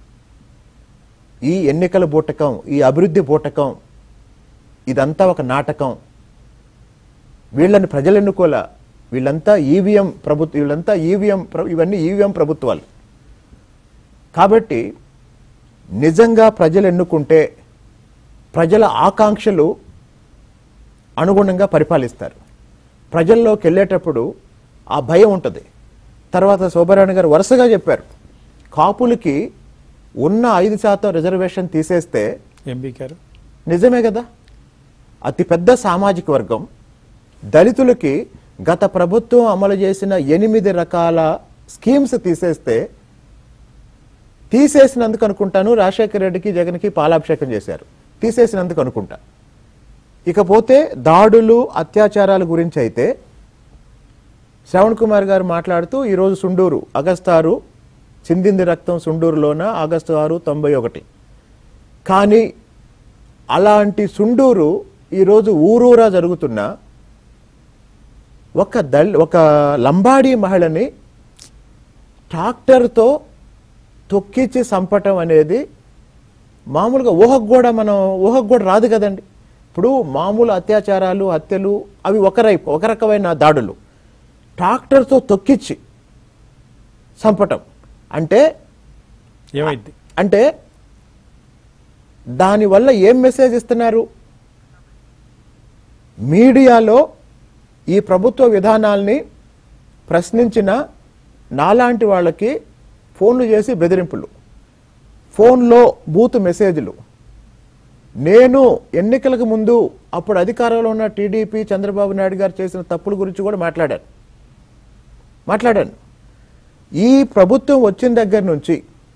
ఈ ఎన్నికల బూటకం ఈ అభివృద్ధి బూటకం ఇదంతా ఒక నాటకం వీళ్ళని ప్రజలు ఎన్నుకోలే వీళ్ళంతా ఈవీఎం ప్రభుత్వ వీళ్ళంతా ఈవీఎం ఇవన్నీ ఈవీఎం ప్రభుత్వాలు కాబట్టి నిజంగా ప్రజలు ఎన్నుకుంటే ప్రజల ఆకాంక్షలు అనుగుణంగా పరిపాలిస్తారు ప్రజల్లోకి వెళ్ళేటప్పుడు ఆ భయం ఉంటుంది తర్వాత శోభారాణి గారు వరుసగా చెప్పారు కాపులకి ఉన్న ఐదు శాతం రిజర్వేషన్ తీసేస్తే ఎంబీ గారు నిజమే కదా అతిపెద్ద సామాజిక వర్గం దళితులకి గత ప్రభుత్వం అమలు చేసిన ఎనిమిది రకాల స్కీమ్స్ తీసేస్తే తీసేసినందుకు అనుకుంటాను రాజశేఖర రెడ్డికి జగన్కి పాలాభిషేకం చేశారు తీసేసినందుకు అనుకుంటా ఇకపోతే దాడులు అత్యాచారాల గురించి అయితే శ్రవణ్ కుమార్ గారు మాట్లాడుతూ ఈరోజు సుండూరు ఆగస్టు ఆరు చిందింది రక్తం సుండూరులోన ఆగస్టు ఆరు తొంభై ఒకటి కానీ అలాంటి సుండూరు ఈరోజు ఊరూరా జరుగుతున్న ఒక దళ్ ఒక లంబాడీ మహిళని ట్రాక్టర్తో తొక్కిచ్చి చంపటం అనేది మామూలుగా ఊహకు కూడా మనం ఊహకు కూడా రాదు కదండి ఇప్పుడు మామూలు అత్యాచారాలు హత్యలు అవి ఒక రైపు ఒక రకమైన దాడులు ట్రాక్టర్తో తొక్కిచ్చి చంపటం అంటే ఏమైంది అంటే దానివల్ల ఏం మెసేజ్ ఇస్తున్నారు మీడియాలో ఈ ప్రభుత్వ విధానాల్ని ప్రశ్నించిన నాలాంటి వాళ్ళకి ఫోన్లు చేసి బెదిరింపులు ఫోన్లో బూత్ మెసేజ్లు నేను ఎన్నికలకు ముందు అప్పుడు అధికారంలో ఉన్న టీడీపీ చంద్రబాబు నాయుడు గారు చేసిన తప్పుల గురించి కూడా మాట్లాడాను మాట్లాడాను ఈ ప్రభుత్వం వచ్చిన దగ్గర నుంచి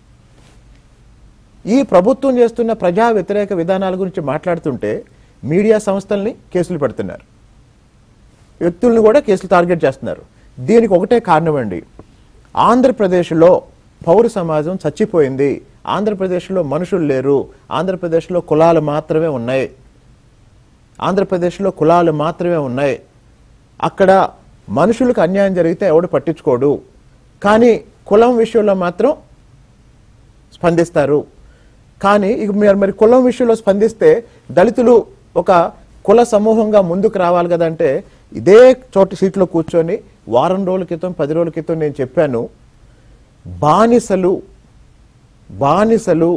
ఈ ప్రభుత్వం చేస్తున్న ప్రజా వ్యతిరేక విధానాల గురించి మాట్లాడుతుంటే మీడియా సంస్థల్ని కేసులు పెడుతున్నారు వ్యక్తుల్ని కూడా కేసులు టార్గెట్ చేస్తున్నారు దీనికి ఒకటే కారణం అండి ఆంధ్రప్రదేశ్లో పౌర సమాజం చచ్చిపోయింది ఆంధ్రప్రదేశ్లో మనుషులు లేరు ఆంధ్రప్రదేశ్లో కులాలు మాత్రమే ఉన్నాయి ఆంధ్రప్రదేశ్లో కులాలు మాత్రమే ఉన్నాయి అక్కడ మనుషులకు అన్యాయం జరిగితే ఎవడు పట్టించుకోడు కానీ కులం విషయంలో మాత్రం స్పందిస్తారు కానీ ఇక మీరు మరి కులం విషయంలో స్పందిస్తే దళితులు ఒక కుల సమూహంగా ముందుకు రావాలి కదంటే ఇదే చోట సీట్లో కూర్చొని వారం రోజుల క్రితం పది రోజుల క్రితం నేను చెప్పాను బానిసలు బానిసలు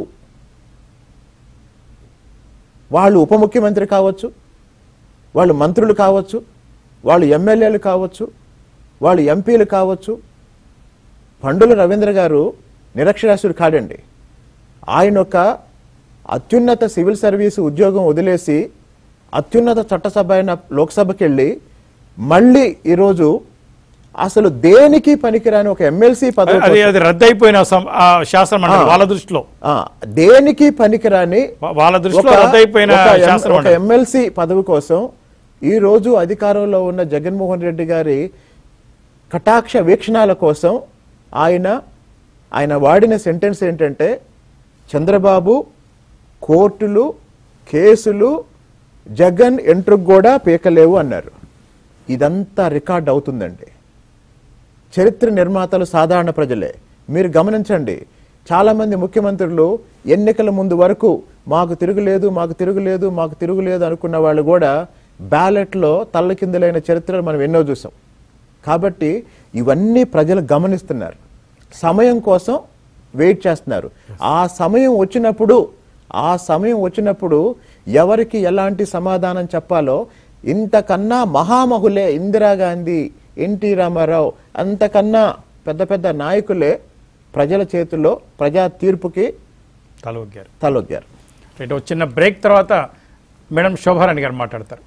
వాళ్ళు ఉప ముఖ్యమంత్రి కావచ్చు వాళ్ళు మంత్రులు కావచ్చు వాళ్ళు ఎమ్మెల్యేలు కావచ్చు వాళ్ళు ఎంపీలు కావచ్చు పండుల రవీంద్ర గారు నిరక్షరాస్యుడు కాడండి ఆయన ఒక అత్యున్నత సివిల్ సర్వీస్ ఉద్యోగం వదిలేసి అత్యున్నత చట్టసభ అయిన లోక్సభకి వెళ్ళి మళ్ళీ ఈరోజు అసలు దేనికి పనికిరాని ఒక ఎమ్మెల్సీ పదవి అది కోసం- అది రద్దయిపోయిన సం- ఆ శాసనం అంటారు వాళ్ళ దృష్టిలో ఆ, దేనికి పనికిరాని వా- వాళ్ళ దృష్టిలో ఒక- రద్దయిపోయిన ఒక ఎం- శాసనం ఒక అంటారు. ఎమ్మెల్సీ పదవి కోసం ఈ రోజు అధికారంలో ఉన్న జగన్మోహన్ రెడ్డి గారి కటాక్ష వీక్షణాల కోసం ఆయన ఆయన వాడిన సెంటెన్స్ ఏంటంటే చంద్రబాబు కోర్టులు కేసులు జగన్ ఎంట్రుకు కూడా పీకలేవు అన్నారు ఇదంతా రికార్డ్ అవుతుందండి చరిత్ర నిర్మాతలు సాధారణ ప్రజలే మీరు గమనించండి చాలా మంది ముఖ్యమంత్రులు ఎన్నికల ముందు వరకు మాకు తిరుగులేదు మాకు తిరుగులేదు మాకు తిరుగులేదు అనుకున్న వాళ్ళు కూడా బ్యాలెట్లో తల్లకిందులైన చరిత్రలు మనం ఎన్నో చూసాం కాబట్టి ఇవన్నీ ప్రజలు గమనిస్తున్నారు సమయం కోసం వెయిట్ చేస్తున్నారు ఆ సమయం వచ్చినప్పుడు ఆ సమయం వచ్చినప్పుడు ఎవరికి ఎలాంటి సమాధానం చెప్పాలో ఇంతకన్నా మహామహులే ఇందిరాగాంధీ ఎన్టీ రామారావు అంతకన్నా పెద్ద పెద్ద నాయకులే ప్రజల చేతుల్లో ప్రజా తీర్పుకి తలొగ్గారు తలొగ్గారు రైట్ ఒక చిన్న బ్రేక్ తర్వాత మేడం శోభారాణి గారు మాట్లాడతారు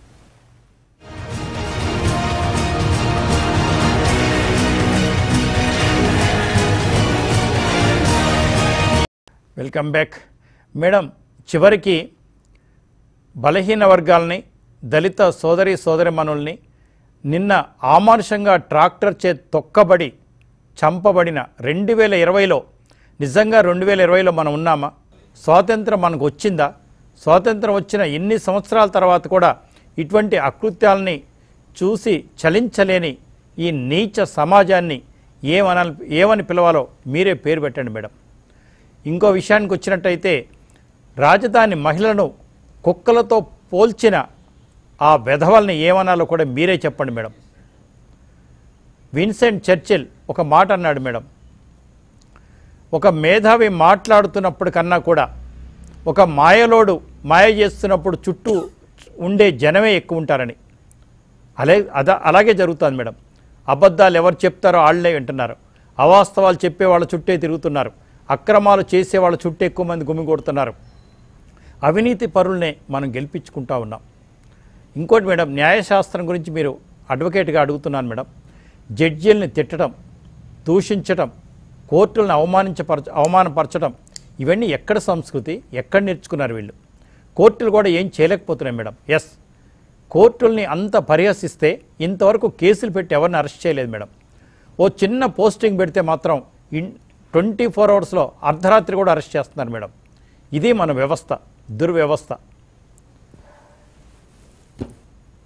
వెల్కమ్ బ్యాక్ మేడం చివరికి బలహీన వర్గాల్ని దళిత సోదరి సోదరిమణుల్ని నిన్న ఆమానుషంగా ట్రాక్టర్ చే తొక్కబడి చంపబడిన రెండు వేల ఇరవైలో నిజంగా రెండు వేల ఇరవైలో మనం ఉన్నామా స్వాతంత్రం మనకు వచ్చిందా స్వాతంత్రం వచ్చిన ఎన్ని సంవత్సరాల తర్వాత కూడా ఇటువంటి అకృత్యాలని చూసి చలించలేని ఈ నీచ సమాజాన్ని ఏమనాలి ఏమని పిలవాలో మీరే పేరు పెట్టండి మేడం ఇంకో విషయానికి వచ్చినట్టయితే రాజధాని మహిళలను కుక్కలతో పోల్చిన ఆ వెధవల్ని ఏమనాలో కూడా మీరే చెప్పండి మేడం విన్సెంట్ చర్చిల్ ఒక మాట అన్నాడు మేడం ఒక మేధావి మాట్లాడుతున్నప్పుడు కన్నా కూడా ఒక మాయలోడు మాయ చేస్తున్నప్పుడు చుట్టూ ఉండే జనమే ఎక్కువ ఉంటారని అలే అద అలాగే జరుగుతుంది మేడం అబద్ధాలు ఎవరు చెప్తారో వాళ్ళే వింటున్నారు అవాస్తవాలు చెప్పే వాళ్ళ చుట్టే తిరుగుతున్నారు అక్రమాలు చేసే వాళ్ళ చుట్టూ ఎక్కువ మంది గుమిగొడుతున్నారు అవినీతి పరుల్నే మనం గెలిపించుకుంటా ఉన్నాం ఇంకోటి మేడం న్యాయశాస్త్రం గురించి మీరు అడ్వకేట్గా అడుగుతున్నాను మేడం జడ్జీల్ని తిట్టడం దూషించడం కోర్టులను అవమానించపరచ అవమానపరచడం ఇవన్నీ ఎక్కడ సంస్కృతి ఎక్కడ నేర్చుకున్నారు వీళ్ళు కోర్టులు కూడా ఏం చేయలేకపోతున్నాయి మేడం ఎస్ కోర్టుల్ని అంత పరిహసిస్తే ఇంతవరకు కేసులు పెట్టి ఎవరిని అరెస్ట్ చేయలేదు మేడం ఓ చిన్న పోస్టింగ్ పెడితే మాత్రం ఇన్ ట్వంటీ ఫోర్ అవర్స్లో అర్ధరాత్రి కూడా అరెస్ట్ చేస్తున్నారు మేడం ఇది మన వ్యవస్థ దుర్వ్యవస్థ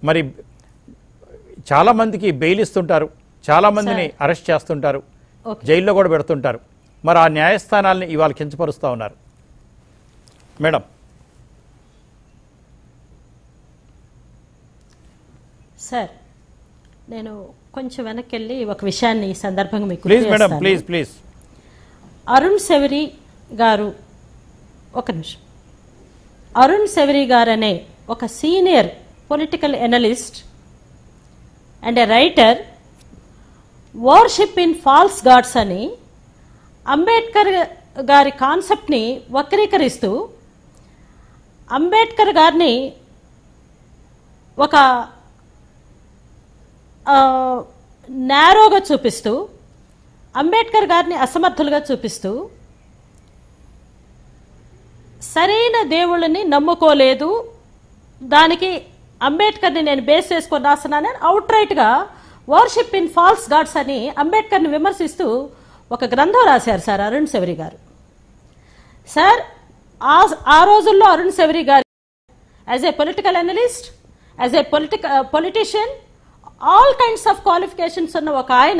మరి చాలామందికి బెయిల్ ఇస్తుంటారు చాలామందిని అరెస్ట్ చేస్తుంటారు ఓకే. జైల్లో కూడా పెడుతుంటారు మరి ఆ న్యాయస్థానాల్ని ఇవాళ కించపరుస్తూ ఉన్నారు మేడం సార్ నేను కొంచెం వెనక్కి వెళ్ళి ఒక విషయాన్ని ఈ సందర్భంగా మీకు ప్లీజ్ గుర్తు మేడం చేస్తాను. ప్లీజ్ ప్లీజ్ అరుణ్ శౌరి గారు ఒక నిమిషం అరుణ్ శౌరి గారు అనే ఒక senior political analyst and a writer worship in false gods అని అంబేద్కర్ గారి కాన్సెప్ట్ని వక్రీకరిస్తూ అంబేద్కర్ గారిని ఒక నేరోగా చూపిస్తూ అంబేద్కర్ గారిని అసమర్థులుగా చూపిస్తూ సరైన దేవుళ్ళని నమ్ముకోలేదు దానికి అంబేద్కర్ని నేను బేస్ చేసుకొని రాస్తున్నానని అవుట్ రైట్గా వార్షిప్ ఇన్ ఫాల్స్ గాడ్స్ అని అంబేద్కర్ని విమర్శిస్తూ ఒక గ్రంథం రాశారు సార్ అరుణ్ శౌరి గారు సార్ ఆ ఆ రోజుల్లో అరుణ్ శౌరి గారు as a political analyst as a politic politician all kinds of qualifications ఉన్న ఒక ఆయన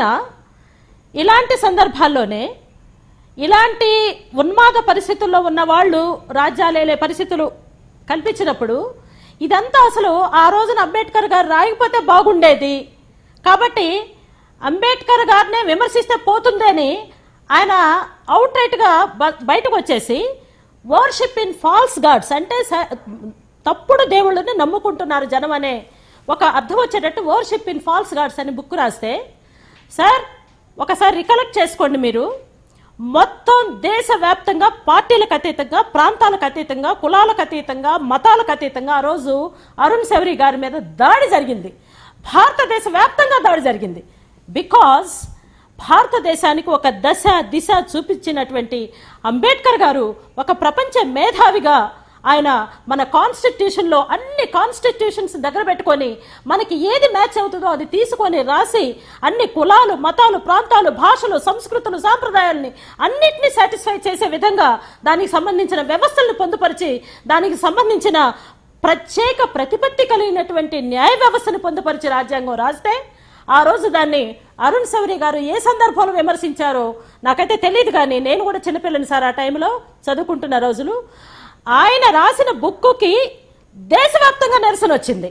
ఇలాంటి సందర్భాల్లోనే ఇలాంటి ఉన్మాద పరిస్థితుల్లో ఉన్న వాళ్ళు రాజ్యాలేలే పరిస్థితులు కల్పించినప్పుడు ఇదంతా అసలు ఆ రోజున అంబేద్కర్ గారు రాయకపోతే బాగుండేది కాబట్టి అంబేద్కర్ గారినే విమర్శిస్తే పోతుందని ఆయన అవుట్ రైట్గా బయటకు వచ్చేసి వర్షిప్ ఇన్ ఫాల్స్ గాడ్స్ అంటే స- తప్పుడు దేవుళ్ళని నమ్ముకుంటున్నారు జనం అనే ఒక అర్థం వచ్చేటట్టు వర్షిప్ ఇన్ ఫాల్స్ గాడ్స్ అని బుక్ రాస్తే సార్ ఒకసారి రికలెక్ట్ చేసుకోండి మీరు మొత్తం దేశవ్యాప్తంగా పార్టీలకు అతీతంగా ప్రాంతాలకు అతీతంగా కులాలకు అతీతంగా మతాలకు అతీతంగా ఆ రోజు అరుణ్ శౌరి గారి మీద దాడి జరిగింది భారతదేశ వ్యాప్తంగా దాడి జరిగింది బికాజ్ భారతదేశానికి ఒక దశ దిశ చూపించినటువంటి అంబేద్కర్ గారు ఒక ప్రపంచ మేధావిగా ఆయన మన కాన్స్టిట్యూషన్ లో అన్ని కాన్స్టిట్యూషన్స్ దగ్గర పెట్టుకొని మనకి ఏది మ్యాచ్ అవుతుందో అది తీసుకొని రాసి అన్ని కులాలు మతాలు ప్రాంతాలు భాషలు సంస్కృతులు సాంప్రదాయాల్ని అన్నిటినీ సాటిస్ఫై చేసే విధంగా దానికి సంబంధించిన వ్యవస్థలను పొందుపరిచి దానికి సంబంధించిన ప్రత్యేక ప్రతిపత్తి కలిగినటువంటి న్యాయ వ్యవస్థను పొందుపరిచి రాజ్యాంగం రాస్తే ఆ రోజు దాన్ని అరుణ్ శౌరి గారు ఏ సందర్భంలో విమర్శించారో నాకైతే తెలియదు కానీ నేను కూడా చిన్నపిల్లని సార్ ఆ టైంలో చదువుకుంటున్న రోజులు ఆయన రాసిన బుక్కుకి దేశవ్యాప్తంగా నిరసన వచ్చింది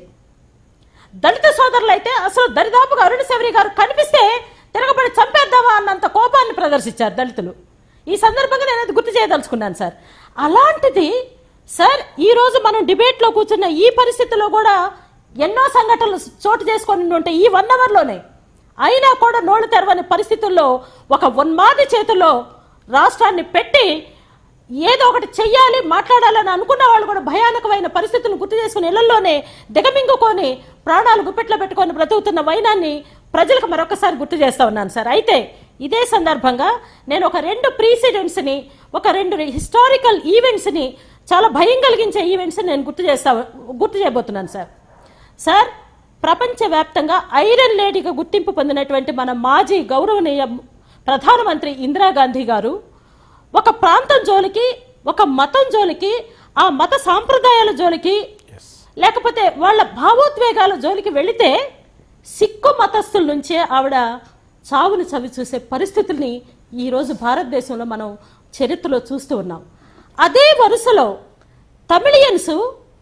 దళిత సోదరులు అయితే అసలు దరిదాపుగా అరుణ్ శౌరి గారు కనిపిస్తే తిరగబడి చంపేద్దామా అన్నంత కోపాన్ని ప్రదర్శించారు దళితులు ఈ సందర్భంగా నేను అది గుర్తు చేయదలుచుకున్నాను సార్ అలాంటిది సార్ ఈ రోజు మనం డిబేట్ లో కూర్చున్న ఈ పరిస్థితిలో కూడా ఎన్నో సంఘటనలు చోటు చేసుకొని ఉంటాయి ఈ వన్ అవర్ లోనే అయినా కూడా నోళ్లు తెరవని పరిస్థితుల్లో ఒక ఉన్మాది చేతుల్లో రాష్ట్రాన్ని పెట్టి ఏదో ఒకటి చెయ్యాలి మాట్లాడాలని అనుకున్న వాళ్ళు కూడా భయానకమైన పరిస్థితులను గుర్తు చేసుకుని ఇళ్లలోనే దిగమింగుకొని ప్రాణాలు గుప్పెట్లో పెట్టుకొని బ్రతుకుతున్న వైనాన్ని ప్రజలకు మరొకసారి గుర్తు చేస్తా ఉన్నాను సార్ అయితే ఇదే సందర్భంగా నేను ఒక రెండు ప్రీసిడెంట్స్ ని ఒక రెండు హిస్టారికల్ ఈవెంట్స్ ని చాలా భయం కలిగించే ఈవెంట్స్ నేను గుర్తు చేస్తా గుర్తు చేయబోతున్నాను సార్ సార్ ప్రపంచవ్యాప్తంగా ఐరన్ లేడీగా గుర్తింపు పొందినటువంటి మన మాజీ గౌరవనీయ ప్రధానమంత్రి ఇందిరాగాంధీ గారు ఒక ప్రాంతం జోలికి ఒక మతం జోలికి ఆ మత సాంప్రదాయాల జోలికి లేకపోతే వాళ్ళ భావోద్వేగాల జోలికి వెళితే సిక్కు మతస్థుల నుంచే ఆవిడ చావుని చవి చూసే పరిస్థితుల్ని ఈరోజు భారతదేశంలో మనం చరిత్రలో చూస్తూ ఉన్నాం అదే వరుసలో తమిళియన్స్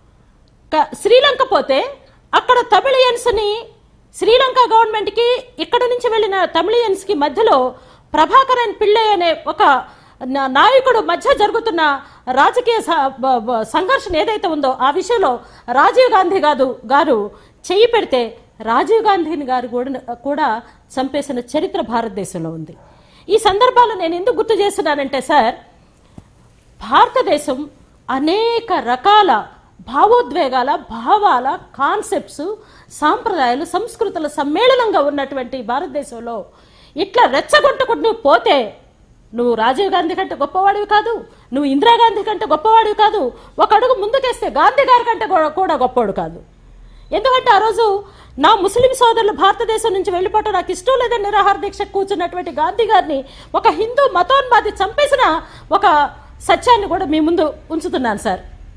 క- శ్రీలంక పోతే అక్కడ తమిళియన్స్ ని శ్రీలంక గవర్నమెంట్ కి ఇక్కడ నుంచి వెళ్ళిన తమిళియన్స్ కి మధ్యలో ప్రభాకరన్ పిళ్ళై అనే ఒక నా- నాయకుడు మధ్య జరుగుతున్న రాజకీయ స- బ- బ- సంఘర్షణ ఏదైతే ఉందో ఆ విషయంలో రాజీవ్ గాంధీ గారు గారు చెయ్యి పెడితే రాజీవ్ గాంధీని గారు కూడా కూడా చంపేసిన చరిత్ర భారతదేశంలో ఉంది ఈ సందర్భాలు నేను ఎందుకు గుర్తు చేస్తున్నానంటే సార్ భారతదేశం అనేక రకాల భావోద్వేగాల భావాల కాన్సెప్ట్స్ సాంప్రదాయాలు సంస్కృతుల సమ్మేళనంగా ఉన్నటువంటి భారతదేశంలో ఇట్లా రెచ్చగొట్టుకుంటూ పోతే నువ్వు రాజీవ్ గాంధీ కంటే గొప్పవాడివి కాదు నువ్వు ఇందిరాగాంధీ కంటే గొప్పవాడివి కాదు ఒక అడుగు ముందుకేస్తే గాంధీ గారి కంటే కూడా- కూడా గొప్పవాడు కాదు ఎందుకంటే ఆ రోజు నా ముస్లిం సోదరులు భారతదేశం నుంచి వెళ్ళిపోవటం నాకు ఇష్టం లేదని నిరాహార దీక్ష కూర్చున్నటువంటి గాంధీ గారిని ఒక హిందూ మతోన్మాది చంపేసిన ఒక సత్యాన్ని కూడా మీ ముందు ఉంచుతున్నాను సార్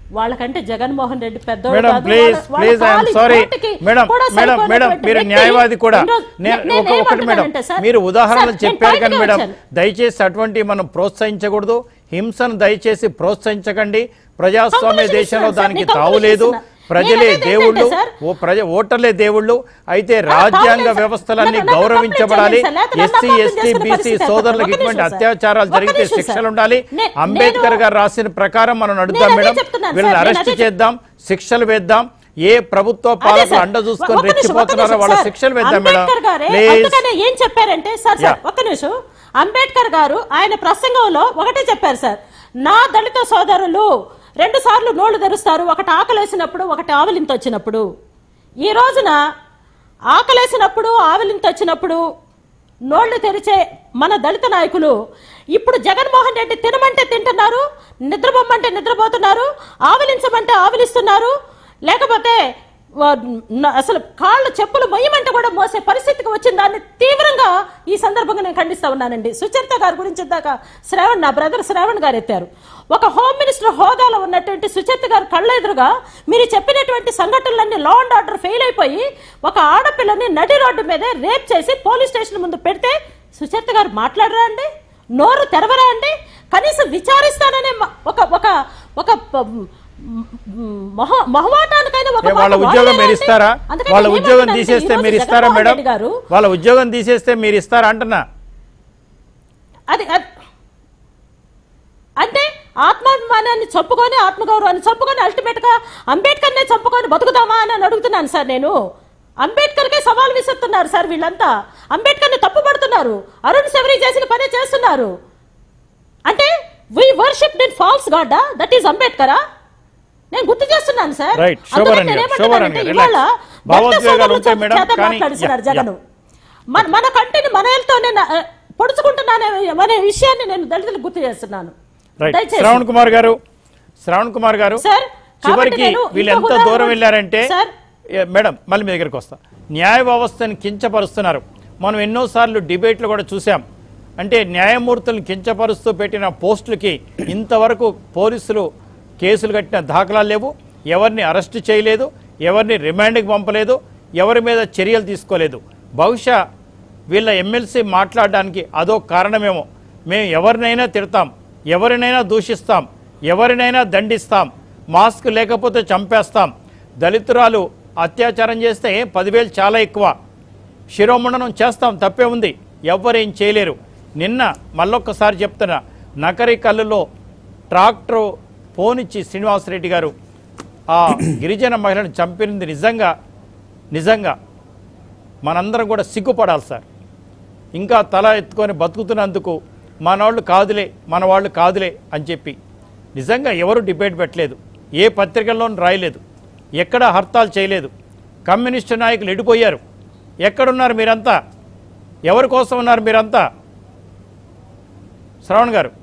వాళ్ళకంటే జగన్మోహన్ రెడ్డి పెద్దోడు మేడం కాదు. ప్లీజ్ వాళ్ళ- వాళ్ళ ప్లీజ్ ఐఎమ్ కాలి సారీ కోటికి మేడం కూడా మేడం మేడం సరిపోయినటువంటి మీరు వ్యక్తి. న్యాయవాది కూడా ఈరోజు నేను నేను ఒక- ఒకటి మేడం ఏమంటున్నానంటే సార్, మీరు ఉదాహరణలు సార్, నేను చెప్పారు కానీ బయటకే మేడం వచ్చాను. దయచేసి అటువంటి మనం ప్రోత్సహించకూడదు హింసను దయచేసి ప్రోత్సహించకండి ప్రజాస్వామ్య Conclusion దేశంలో ఇస్తున్నాను సార్, దానికి నేను conclusion తావులేదు ఇస్తున్నా. ప్రజలే నేను అనేది దేవుళ్ళు ఏంటంటే సార్, ఓ ప్రజ ఓటర్లే దేవుళ్ళు అయితే ఆ, రాజ్యాంగ తావులేదు సార్. వ్యవస్థలన్నీ నన్ను- నన్ను గౌరవించబడాలి కంప్లైంట్ చేయండి సార్, లేకపోతే ఎస్సీ నన్ను ఎస్టీ చేసుకునే బీసీ పరిస్థితి సోదరులకు ఒక ఇటువంటి నిమిషం సార్. అత్యాచారాలు ఒక జరిగితే నిమిషం శిక్షలు సార్. ఉండాలి నే- అంబేద్కర్ నేను- గారు రాసిన ప్రకారం మనం నడుద్దాం నేను అదే మేడం చెప్తున్నాను వీళ్ళని సార్, నేను అరెస్ట్ అదే చేద్దాం శిక్షలు వేద్దాం ఏ ప్రభుత్వ అదే పాలకులు సార్. అండ ఒక్క చూసుకొని నిమిషం, ఒక్క రెచ్చిపోతున్నారో నిమిషం వాళ్ళ సార్. శిక్షలు వేద్దాం మేడం అంబేద్కర్ గారే ప్లీజ్ అందుకనే ఏం చెప్పారంటే సార్ సార్ యా. ఒక్క నిమిషం అంబేద్కర్ గారు ఆయన ప్రసంగంలో ఒకటే చెప్పారు సార్ నా దళిత సోదరులు రెండు సార్లు నోళ్లు తెరుస్తారు ఒకటి ఆకలేసినప్పుడు ఒకటి ఆవలింత వచ్చినప్పుడు ఈ రోజున ఆకలేసినప్పుడు ఆవలింత వచ్చినప్పుడు నోళ్లు తెరిచే మన దళిత నాయకులు ఇప్పుడు జగన్మోహన్ రెడ్డి తినమంటే తింటున్నారు నిద్రపోమ్మంటే నిద్రపోతున్నారు ఆవలించమంటే ఆవలిస్తున్నారు లేకపోతే వా- న- అసలు కాళ్ళు చెప్పులు మొయ్యమంటే కూడా మోసే పరిస్థితికి వచ్చిన దాన్ని తీవ్రంగా ఈ సందర్భంగా నేను ఖండిస్తా ఉన్నానండి సుచరిత గారి గురించి ఇందాక శ్రావణ్ నా బ్రదర్ శ్రావణ్ గారు ఎత్తారు ఒక హోమ్ మినిస్టర్ హోదాలో ఉన్నటువంటి సుచరిత గారు కళ్ళ ఎదురుగా మీరు చెప్పినటువంటి సంఘటనలన్నీ లా అండ్ ఆర్డర్ ఫెయిల్ అయిపోయి ఒక ఆడపిల్లని నడి రోడ్డు మీదే రేప్ చేసి పోలీస్ స్టేషన్ ముందు పెడితే సుచరిత గారు మాట్లాడరా అండి నోరు తెరవరా అండి కనీసం విచారిస్తాననే మ- ఒక ఒక ఒక ప- మ్, మొహ- మొహమాటానికైనా ఒక ఏ, మాట వాళ్ళ ఉద్యోగం వాడలేరా మీరు అండి? ఇస్తారా అందుకని వాళ్ళ నేను ఉద్యోగం ఏమంటున్నానంటే తీసేస్తే ఈరోజు మీరు ఇస్తారా జగన్మోహన్ మేడం రెడ్డి గారు వాళ్ళ ఉద్యోగం తీసేస్తే మీరు ఇస్తారా అంటున్నా అది అది- అంటే ఆత్మాభిమానాన్ని చంపుకొని ఆత్మగౌరవాన్ని చంపుకొని అల్టిమేట్ గా అంబేద్కర్నే చంపుకొని బతుకుదామా అని అడుగుతున్నాను సార్ నేను అంబేద్కర్కే సవాల్ విసురుతున్నారు సార్ వీళ్ళంతా అంబేద్కర్ని తప్పుపడుతున్నారు అరుణ్ శబరి చేసిన పనే చేస్తున్నారు అంటే వి వర్షిప్ ఇన్ ఫాల్స్ గాడా దట్ ఈస్ అంబేద్కరా నేను గుర్తు చేస్తున్నాను సార్ Right. అందుకని శోభారాణి నేను గారు, ఏమంటున్నానంటే శోభారాణి గారు, ఇవాళ relax. దళిత భావోద్వేగాలు సోదరుల ఉంటాయి మేడం, చేత కానీ- మాట్లాడుతున్నారు యా, యా. జగన్ మన మన కంటిని మన ఏళ్ళతోనే నా- పొడుచుకుంటున్నానే అనే విషయాన్ని నేను దళితులకు గుర్తు చేస్తున్నాను రైట్ దయచేసి. శ్రవణ్ కుమార్ గారు శ్రవణ్ కుమార్ గారు సార్, కాబట్టి చివరికి నేను వీళ్ళు ఇంకొక ఎంత ఉదాహరణ- దూరం వెళ్ళారంటే సార్. ఏ, మేడం మళ్ళీ మీ దగ్గరికి వస్తా న్యాయ వ్యవస్థను కించపరుస్తున్నారు మనం ఎన్నోసార్లు డిబేట్లు కూడా చూసాం అంటే న్యాయమూర్తులను కించపరుస్తూ పెట్టిన పోస్టులకి ఇంతవరకు పోలీసులు కేసులు కట్టిన దాఖలాలు లేవు ఎవరిని అరెస్ట్ చేయలేదు ఎవరిని రిమాండ్కి పంపలేదు ఎవరి మీద చర్యలు తీసుకోలేదు బహుశా వీళ్ళ ఎమ్మెల్సీ మాట్లాడడానికి అదో కారణమేమో మేము ఎవరినైనా తిడతాం ఎవరినైనా దూషిస్తాం ఎవరినైనా దండిస్తాం మాస్క్ లేకపోతే చంపేస్తాం దళితురాలు అత్యాచారం చేస్తే పదివేలు చాలా ఎక్కువ శిరోమండనం చేస్తాం తప్పే ఉంది ఎవ్వరేం చేయలేరు నిన్న మళ్ళొక్కసారి చెప్తున్నా నకరి కల్లులో ట్రాక్టర్ పోనిచ్చి శ్రీనివాసరెడ్డి గారు ఆ గిరిజన మహిళను చంపినది నిజంగా నిజంగా మనందరం కూడా సిగ్గుపడాలి సార్ ఇంకా తల ఎత్తుకొని బతుకుతున్నందుకు మనవాళ్ళు కాదులే మన వాళ్ళు కాదులే అని చెప్పి నిజంగా ఎవరు డిబేట్ పెట్టలేదు ఏ పత్రికల్లోనూ రాయలేదు ఎక్కడా హర్తాలు చేయలేదు కమ్యూనిస్టు నాయకులు ఎడిపోయారు ఎక్కడున్నారు మీరంతా ఎవరి కోసం ఉన్నారు మీరంతా శ్రవణ్ గారు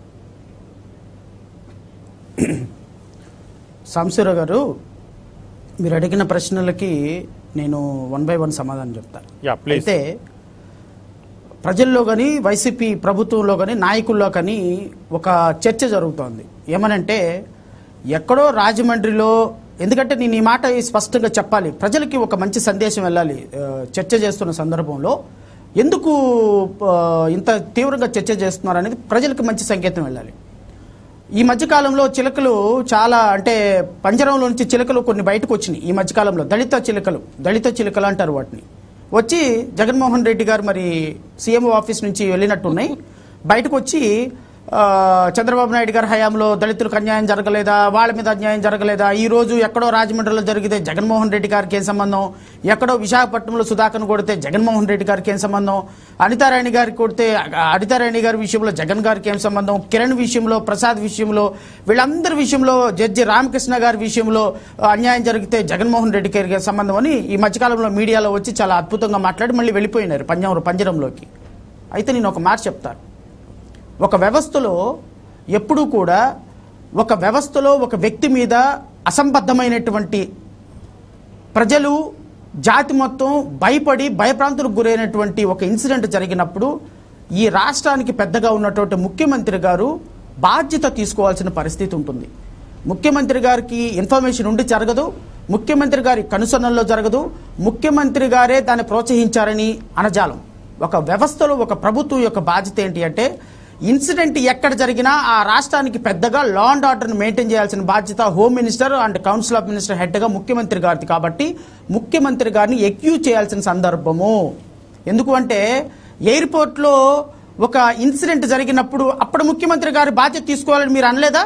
సాంశీరావు గారు మీరు అడిగిన ప్రశ్నలకి నేను వన్ బై వన్ సమాధానం చెప్తాను యా ప్లీజ్ అయితే ప్రజల్లో కానీ వైసీపీ ప్రభుత్వంలో కానీ నాయకుల్లో కానీ ఒక చర్చ జరుగుతోంది ఏమనంటే ఎక్కడో రాజమండ్రిలో ఎందుకంటే నేను ఈ మాట స్పష్టంగా చెప్పాలి ప్రజలకి ఒక మంచి సందేశం వెళ్ళాలి ఆ, చర్చ చేస్తున్న సందర్భంలో ఎందుకు ఆ, ఇంత తీవ్రంగా చర్చ చేస్తున్నారు అనేది ప్రజలకు మంచి సంకేతం వెళ్ళాలి ఈ మధ్యకాలంలో చిలకలు చాలా అంటే పంజరంలో నుంచి చిలకలు కొన్ని బయటకు వచ్చినాయి ఈ మధ్యకాలంలో దళిత చిలకలు దళిత చిలకలు అంటారు వాటిని వచ్చి జగన్మోహన్ రెడ్డి గారు మరి సీఎం ఆఫీస్ నుంచి వెళ్ళినట్టున్నాయి బయటకు వచ్చి ఆ, చంద్రబాబు నాయుడు గారి హయాంలో దళితులకు అన్యాయం జరగలేదా వాళ్ళ మీద అన్యాయం జరగలేదా ఈ రోజు ఎక్కడో రాజమండ్రిలో జరిగితే జగన్మోహన్ రెడ్డి గారికి ఏం సంబంధం ఎక్కడో విశాఖపట్నంలో సుధాకర్ను కొడితే జగన్మోహన్ రెడ్డి గారికి ఏం సంబంధం అనితారాణి గారికి కొడితే అనితారాణి గారి విషయంలో జగన్ గారికి ఏం సంబంధం కిరణ్ విషయంలో ప్రసాద్ విషయంలో వీళ్ళందరి విషయంలో జడ్జి రామకృష్ణ గారి విషయంలో ఆ, అన్యాయం జరిగితే జగన్మోహన్ రెడ్డి గారికి ఏం సంబంధం అని ఈ మధ్యకాలంలో మీడియాలో వచ్చి చాలా అద్భుతంగా మాట్లాడి మళ్ళీ వెళ్ళిపోయినారు పంజం పంజరంలోకి అయితే నేను ఒక మాట చెప్తాను ఒక వ్యవస్థలో ఎప్పుడూ కూడా ఒక వ్యవస్థలో ఒక వ్యక్తి మీద అసంబద్ధమైనటువంటి ప్రజలు జాతి మొత్తం భయపడి భయప్రాంతులకు గురైనటువంటి ఒక ఇన్సిడెంట్ జరిగినప్పుడు ఈ రాష్ట్రానికి పెద్దగా ఉన్నటువంటి ముఖ్యమంత్రి గారు బాధ్యత తీసుకోవాల్సిన పరిస్థితి ఉంటుంది ముఖ్యమంత్రి గారికి ఇన్ఫర్మేషన్ ఉండి జరగదు ముఖ్యమంత్రి గారి కనుసన్నల్లో జరగదు ముఖ్యమంత్రి గారే దాన్ని ప్రోత్సహించారని అనజాలం ఒక వ్యవస్థలో ఒక ప్రభుత్వం యొక్క బాధ్యత ఏంటి అంటే ఇన్సిడెంట్ ఎక్కడ జరిగినా ఆ రాష్ట్రానికి పెద్దగా లా అండ్ ఆర్డర్ని మెయింటైన్ చేయాల్సిన బాధ్యత home minister and council of minister హెడ్గా ముఖ్యమంత్రి గారిది కాబట్టి ముఖ్యమంత్రి గారిని ఎక్యూజ్ చేయాల్సిన సందర్భము ఎందుకు అంటే ఎయిర్పోర్ట్లో ఒక ఇన్సిడెంట్ జరిగినప్పుడు అప్పుడు ముఖ్యమంత్రి గారి బాధ్యత తీసుకోవాలని మీరు అనలేదా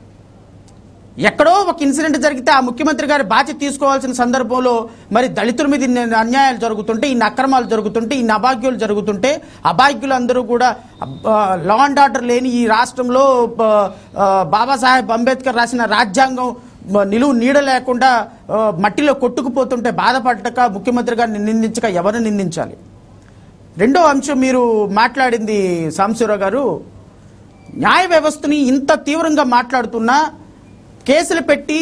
ఎక్కడో ఒక ఇన్సిడెంట్ జరిగితే ఆ ముఖ్యమంత్రి గారి బాధ్యత తీసుకోవాల్సిన సందర్భంలో మరి దళితుల మీద ఇన్ని అన్యాయాలు జరుగుతుంటే ఇన్ని అక్రమాలు జరుగుతుంటే ఇన్ని అభాగ్యులు జరుగుతుంటే అభాగ్యులు అందరూ కూడా లా అండ్ ఆర్డర్ లేని ఈ రాష్ట్రంలో బ- ఆ, బాబాసాహెబ్ అంబేద్కర్ రాసిన రాజ్యాంగం మ- నిలువు నీడ లేకుండా ఆ, మట్టిలో కొట్టుకుపోతుంటే బాధపడక ముఖ్యమంత్రి గారిని నిందించక ఎవరిని నిందించాలి రెండో అంశం మీరు మాట్లాడింది సాంబశివరావు గారు న్యాయ వ్యవస్థని ఇంత తీవ్రంగా మాట్లాడుతున్నా కేసులు పెట్టి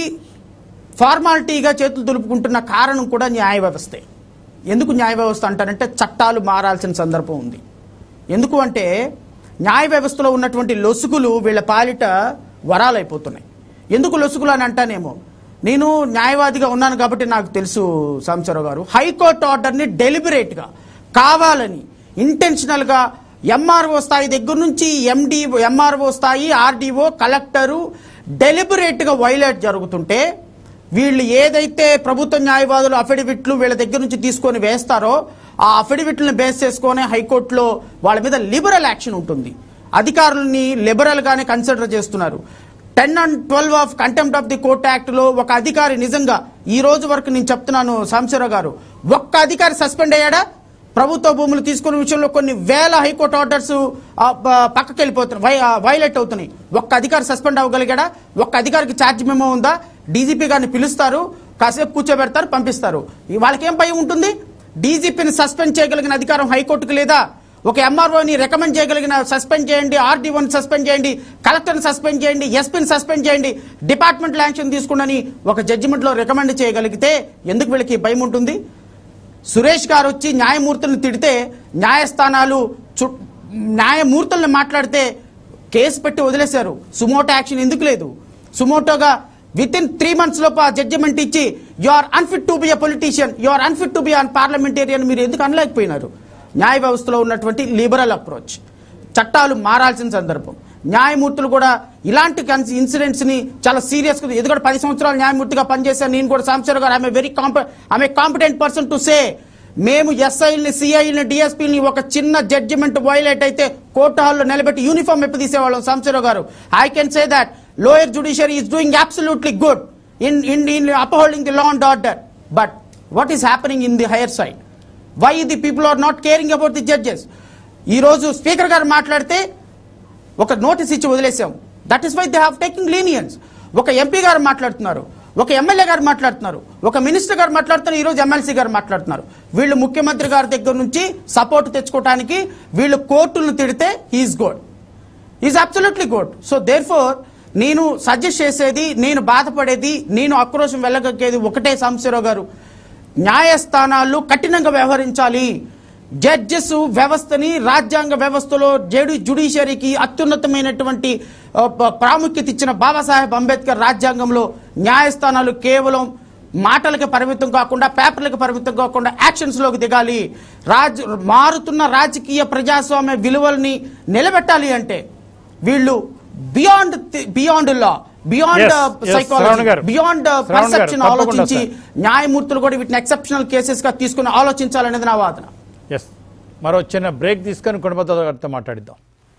ఫార్మాలిటీగా చేతులు దులుపుకుంటున్న కారణం కూడా న్యాయ వ్యవస్థే ఎందుకు న్యాయ వ్యవస్థ అంటారంటే చట్టాలు మారాల్సిన సందర్భం ఉంది ఎందుకు అంటే న్యాయ వ్యవస్థలో ఉన్నటువంటి లొసుగులు వీళ్ళ పాలిట వరాలైపోతున్నాయి ఎందుకు లొసుగులు అని అంటానేమో నేను న్యాయవాదిగా ఉన్నాను కాబట్టి నాకు తెలుసు సాంబశివరావు గారు హైకోర్టు ఆర్డర్ని డెలిబరేట్గా కావాలని ఇంటెన్షనల్గా ఎంఆర్ఓ స్థాయి దగ్గర నుంచి ఎండి ఎంఆర్ఓ స్థాయి ఆర్డీఓ కలెక్టరు డెలిబరేట్గా వైలేట్ జరుగుతుంటే వీళ్ళు ఏదైతే ప్రభుత్వ న్యాయవాదులు అఫిడవిట్లు వీళ్ళ దగ్గర నుంచి తీసుకొని వేస్తారో ఆ అఫిడవిట్లను బేస్ చేసుకొని హైకోర్టులో వాళ్ళ మీద లిబరల్ యాక్షన్ ఉంటుంది అధికారులని లిబరల్ గానే కన్సిడర్ చేస్తున్నారు ten and twelve of contempt of the court act లో ఒక అధికారి నిజంగా ఈ రోజు వరకు నేను చెప్తున్నాను సాంబశివరావు గారు ఒక్క అధికారి సస్పెండ్ అయ్యాడా ప్రభుత్వ భూములు తీసుకునే విషయంలో కొన్ని వేల హైకోర్టు ఆర్డర్స్ ఆ, ప- పక్కకి వెళ్ళిపోతున్నాయి వై- ఆ, వైలేట్ అవుతున్నాయి ఒక్క అధికారి సస్పెండ్ అవ్వగలిగాడా ఒక్క అధికారికి ఛార్జ్ మెమో ఉందా డీజీపీ గారిని పిలుస్తారు కాసేపు కూర్చోబెడతారు పంపిస్తారు ఈ వాళ్ళకి ఏం భయం ఉంటుంది డీజీపీని సస్పెండ్ చేయగలిగిన అధికారం హైకోర్టుకు లేదా ఒక ఎంఆర్ఓని రికమెండ్ చేయగలిగిన సస్పెండ్ చేయండి ఆర్డీఓని సస్పెండ్ చేయండి కలెక్టర్ని సస్పెండ్ చేయండి ఎస్పీని సస్పెండ్ చేయండి డిపార్ట్మెంట్ యాక్షన్ తీసుకుని ఒక జడ్జిమెంట్లో రికమెండ్ చేయగలిగితే ఎందుకు వీళ్ళకి ఈ భయం ఉంటుంది సురేష్ గారు వచ్చి న్యాయమూర్తులను తిడితే న్యాయస్థానాలు చు- న్యాయమూర్తులను మాట్లాడితే కేసు పెట్టి వదిలేశారు సుమోటో యాక్షన్ ఎందుకు లేదు సుమోటోగా విత్ ఇన్ త్రీ మంత్స్ లోపు ఆ జడ్జిమెంట్ ఇచ్చి you are unfit to be a politician you are unfit to be an parliamentarian మీరు ఎందుకు అనలేకపోయినారు న్యాయ వ్యవస్థలో ఉన్నటువంటి లిబరల్ అప్రోచ్ చట్టాలు మారాల్సిన సందర్భం న్యాయమూర్తులు కూడా ఇలాంటి ఇన్సిడెంట్స్ ని చాలా సీరియస్ గా ఎందుకంటే పది సంవత్సరాలు న్యాయమూర్తిగా పనిచేశాను నేను కూడా సాంబశివరావు గారు I'm very comp I'm competent person to say మేము ఎస్ఐల్ని సిఐల్ని డిఎస్పీని ఒక చిన్న జడ్జిమెంట్ వైలేట్ అయితే కోర్టు హాల్లో నిలబెట్టి యూనిఫామ్ ఎప్పు తీసేవాళ్ళం సాంబశివరావు గారు I can say that lower judiciary is doing absolutely good in in in upholding the law and order but what is happening in the higher side why the people are not caring about the judges ఈ రోజు speaker గారు మాట్లాడితే ఒక notice ఇచ్చి వదిలేసాం that is why they have taking leniency ఒక MP గారు మాట్లాడుతున్నారు ఒక ఎమ్మెల్యే గారు మాట్లాడుతున్నారు ఒక మినిస్టర్ గారు మాట్లాడుతున్నారు ఈ రోజు ఎమ్మెల్సీ గారు మాట్లాడుతున్నారు వీళ్ళు ముఖ్యమంత్రి గారి దగ్గర నుంచి సపోర్ట్ తెచ్చుకోవడానికి వీళ్ళు కోర్టులను తిడితే he is good is absolutely good so there నేను సజెస్ట్ చేసేది నేను బాధపడేది నేను ఆక్రోశం వెళ్ళగక్కేది ఒకటే సాంబశివరావు గారు న్యాయస్థానాలు కఠినంగా వ్యవహరించాలి జడ్జెస్ వ్యవస్థని రాజ్యాంగ వ్యవస్థలో జెడు జుడిషియరీకి అత్యున్నతమైనటువంటి ఆ, ప- ప్రాముఖ్యత ఇచ్చిన బాబాసాహెబ్ అంబేద్కర్ రాజ్యాంగంలో న్యాయస్థానాలు కేవలం మాటలకి పరిమితం కాకుండా పేపర్లకు పరిమితం కాకుండా యాక్షన్స్ లోకి దిగాలి రాజ్ మారుతున్న రాజకీయ ప్రజాస్వామ్య విలువల్ని నిలబెట్టాలి అంటే వీళ్ళు beyond beyond law beyond Yes, yes, psychology Shravan గారు. బియాండ్ శ్రవణ్ గారు, పర్సెప్షన్ తప్పకుండా ఆలోచించి సార్. న్యాయమూర్తులు కూడా వీటిని ఎక్సెప్షనల్ కేసెస్ గా తీసుకుని ఆలోచించాలనేది నా వాదన ఎస్ మరో చిన్న బ్రేక్ తీసుకొని కుటుంబ గారితో మాట్లాడిద్దాం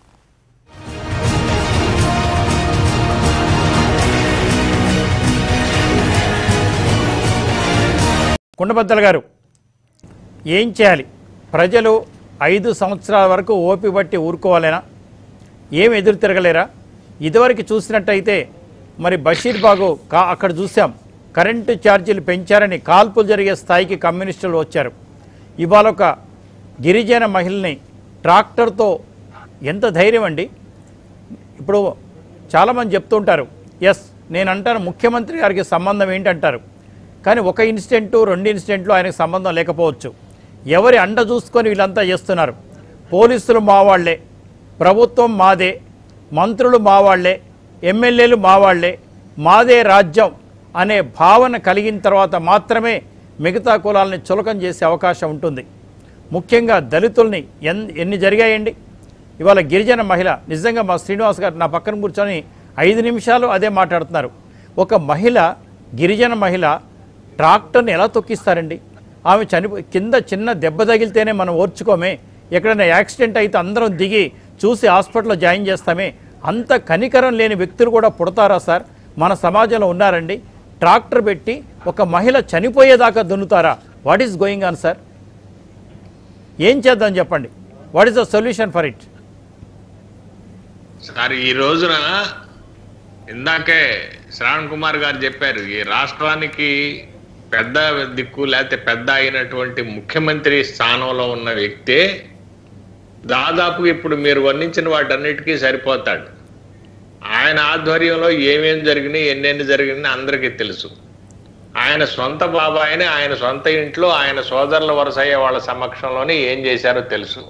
కుండబద్దల గారు ఏం చేయాలి ప్రజలు ఐదు సంవత్సరాల వరకు ఓపి బట్టి ఊరుకోవాలేనా ఏం ఎదురు తిరగలేరా ఇదివరకు చూసినట్టయితే మరి బషీర్ బాగు కా అక్కడ చూసాం కరెంటు ఛార్జీలు పెంచారని కాల్పులు జరిగే స్థాయికి కమ్యూనిస్టులు వచ్చారు ఇవాళ ఒక గిరిజన మహిళని ట్రాక్టర్తో ఎంత ధైర్యం అండి ఇప్పుడు చాలామంది చెప్తుంటారు ఎస్ నేను అంటాను ముఖ్యమంత్రి గారికి సంబంధం ఏంటంటారు కానీ ఒక ఇన్సిడెంటు రెండు ఇన్సిడెంట్లు ఆయనకు సంబంధం లేకపోవచ్చు ఎవరి అండ చూసుకొని వీళ్ళంతా చేస్తున్నారు పోలీసులు మా వాళ్ళే ప్రభుత్వం మాదే మంత్రులు మా వాళ్ళే ఎమ్మెల్యేలు మా వాళ్ళే మాదే రాజ్యం అనే భావన కలిగిన తర్వాత మాత్రమే మిగతా కులాలని చులకం చేసే అవకాశం ఉంటుంది ముఖ్యంగా దళితుల్ని ఎన్ ఎన్ని జరిగాయండి ఇవాళ గిరిజన మహిళ నిజంగా మా శ్రీనివాస్ గారు నా పక్కన కూర్చొని ఐదు నిమిషాలు అదే మాట్లాడుతున్నారు ఒక మహిళ గిరిజన మహిళ ట్రాక్టర్ని ఎలా తొక్కిస్తారండి ఆమె చనిపో కింద చిన్న దెబ్బ తగిలితేనే మనం ఓర్చుకోమే ఎక్కడైనా యాక్సిడెంట్ అయితే అందరం దిగి చూసి హాస్పిటల్లో జాయిన్ చేస్తామే అంత కనికరం లేని వ్యక్తులు కూడా పుడతారా సార్ మన సమాజంలో ఉన్నారండి ట్రాక్టర్ పెట్టి ఒక మహిళ చనిపోయేదాకా దున్నుతారా what is going on sir ఏం చేద్దాం చెప్పండి what is the solution for it sir ఈ రోజున ఇందాకే శ్రావణ్ కుమార్ గారు చెప్పారు ఈ రాష్ట్రానికి పెద్ద దిక్కు లేకపోతే పెద్ద అయినటువంటి ముఖ్యమంత్రి స్థానంలో ఉన్న వ్యక్తే దాదాపు ఇప్పుడు మీరు వర్ణించిన వాటన్నిటికీ సరిపోతాడు ఆయన ఆధ్వర్యంలో ఏమేం జరిగినాయి ఎన్నెన్ని జరిగినాయి అందరికీ తెలుసు ఆయన సొంత బాబాయిని ఆయన సొంత ఇంట్లో ఆయన సోదరుల వరుసయ్యే వాళ్ళ సమక్షంలోనే ఏం చేశారో తెలుసు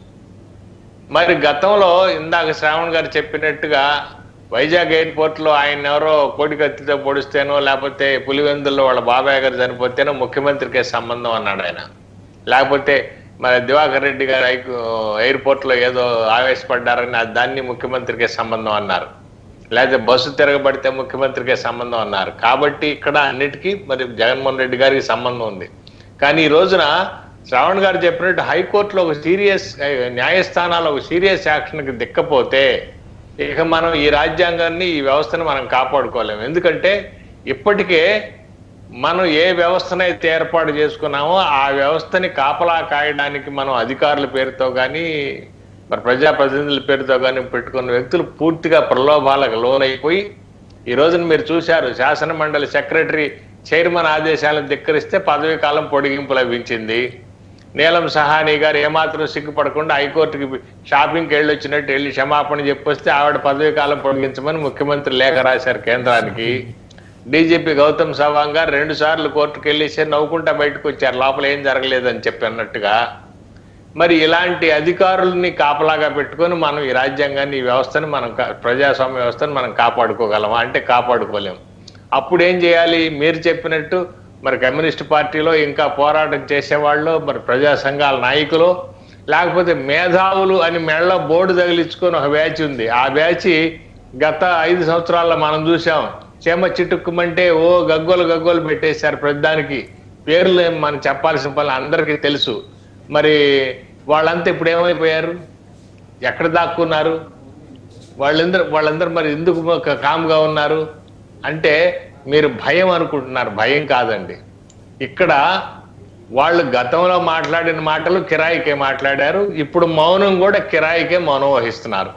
మరి గతంలో ఇందాక శ్రావణ్ గారు చెప్పినట్టుగా వైజాగ్ ఎయిర్పోర్ట్లో ఆయన ఎవరో కోడికత్తితో పొడిస్తేనో లేకపోతే పులివెందుల్లో వాళ్ళ బాబాయ్ గారు చనిపోతేనో ముఖ్యమంత్రికి సంబంధం అన్నాడు ఆయన లేకపోతే మరి దివాకర్ రెడ్డి గారు ఐ- ఎయిర్పోర్ట్లో ఏదో ఆవేశపడ్డారని ఆ దాన్ని ముఖ్యమంత్రికి సంబంధం అన్నారు లేకపోతే బస్సు తిరగబడితే ముఖ్యమంత్రికి సంబంధం అన్నారు కాబట్టి ఇక్కడ అన్నిటికీ మరి జగన్మోహన్ రెడ్డి గారికి సంబంధం ఉంది కానీ ఈ రోజున శ్రావణ్ గారు చెప్పినట్టు హైకోర్టులో ఒక సీరియస్ న్యాయస్థానాలు ఒక సీరియస్ యాక్షన్కి దిక్కపోతే ఇక మనం ఈ రాజ్యాంగాన్ని ఈ వ్యవస్థను మనం కాపాడుకోలేము ఎందుకంటే ఇప్పటికే మనం ఏ వ్యవస్థనైతే ఏర్పాటు చేసుకున్నామో ఆ వ్యవస్థని కాపలా కాయడానికి మనం అధికారుల పేరుతో కానీ మరి ప్రజాప్రతినిధుల పేరుతో కానీ పెట్టుకున్న వ్యక్తులు పూర్తిగా ప్రలోభాలకు లోనైపోయి ఈ రోజున మీరు చూశారు శాసన మండలి సెక్రటరీ చైర్మన్ ఆదేశాలను ధిక్కరిస్తే పదవీ కాలం పొడిగింపు లభించింది నీలం సహాని గారు ఏమాత్రం సిగ్గుపడకుండా హైకోర్టుకి షాపింగ్కి వెళ్ళి వచ్చినట్టు వెళ్ళి క్షమాపణ చెప్పొస్తే ఆవిడ పదవీ కాలం పొడిగించమని ముఖ్యమంత్రి లేఖ రాశారు కేంద్రానికి డీజీపీ గౌతమ్ సవాంగ్ గారు రెండు సార్లు కోర్టుకు వెళ్ళేసి నవ్వుకుంటా బయటకు వచ్చారు లోపల ఏం జరగలేదని చెప్పి అన్నట్టుగా మరి ఇలాంటి అధికారుల్ని కాపలాగా పెట్టుకొని మనం ఈ రాజ్యాంగాన్ని ఈ వ్యవస్థని మనం కా- ప్రజాస్వామ్య వ్యవస్థను మనం కాపాడుకోగలమా అంటే కాపాడుకోలేం అప్పుడు ఏం చేయాలి మీరు చెప్పినట్టు మరి కమ్యూనిస్ట్ పార్టీలో ఇంకా పోరాటం చేసేవాళ్ళు మరి ప్రజా సంఘాల నాయకులు లేకపోతే మేధావులు అని మెడలో బోర్డు తగిలించుకొని ఒక బ్యాచ్ ఉంది ఆ బ్యాచ్ గత ఐదు సంవత్సరాల్లో మనం చూసాం చేమ చిటుక్కుమంటే ఓ గగ్గోలు గగ్గోలు పెట్టేశారు ప్రతిదానికి పేర్లు ఏం మనం చెప్పాల్సిన పని అందరికీ తెలుసు మరి వాళ్ళంతా ఇప్పుడు ఏమైపోయారు ఎక్కడ దాక్కున్నారు వాళ్ళందరూ వాళ్ళందరూ మరి ఎందుకు క- కామ్గా ఉన్నారు అంటే మీరు భయం అనుకుంటున్నారు భయం కాదండి ఇక్కడ వాళ్ళు గతంలో మాట్లాడిన మాటలు కిరాయికే మాట్లాడారు ఇప్పుడు మౌనం కూడా కిరాయికే మౌనం వహిస్తున్నారు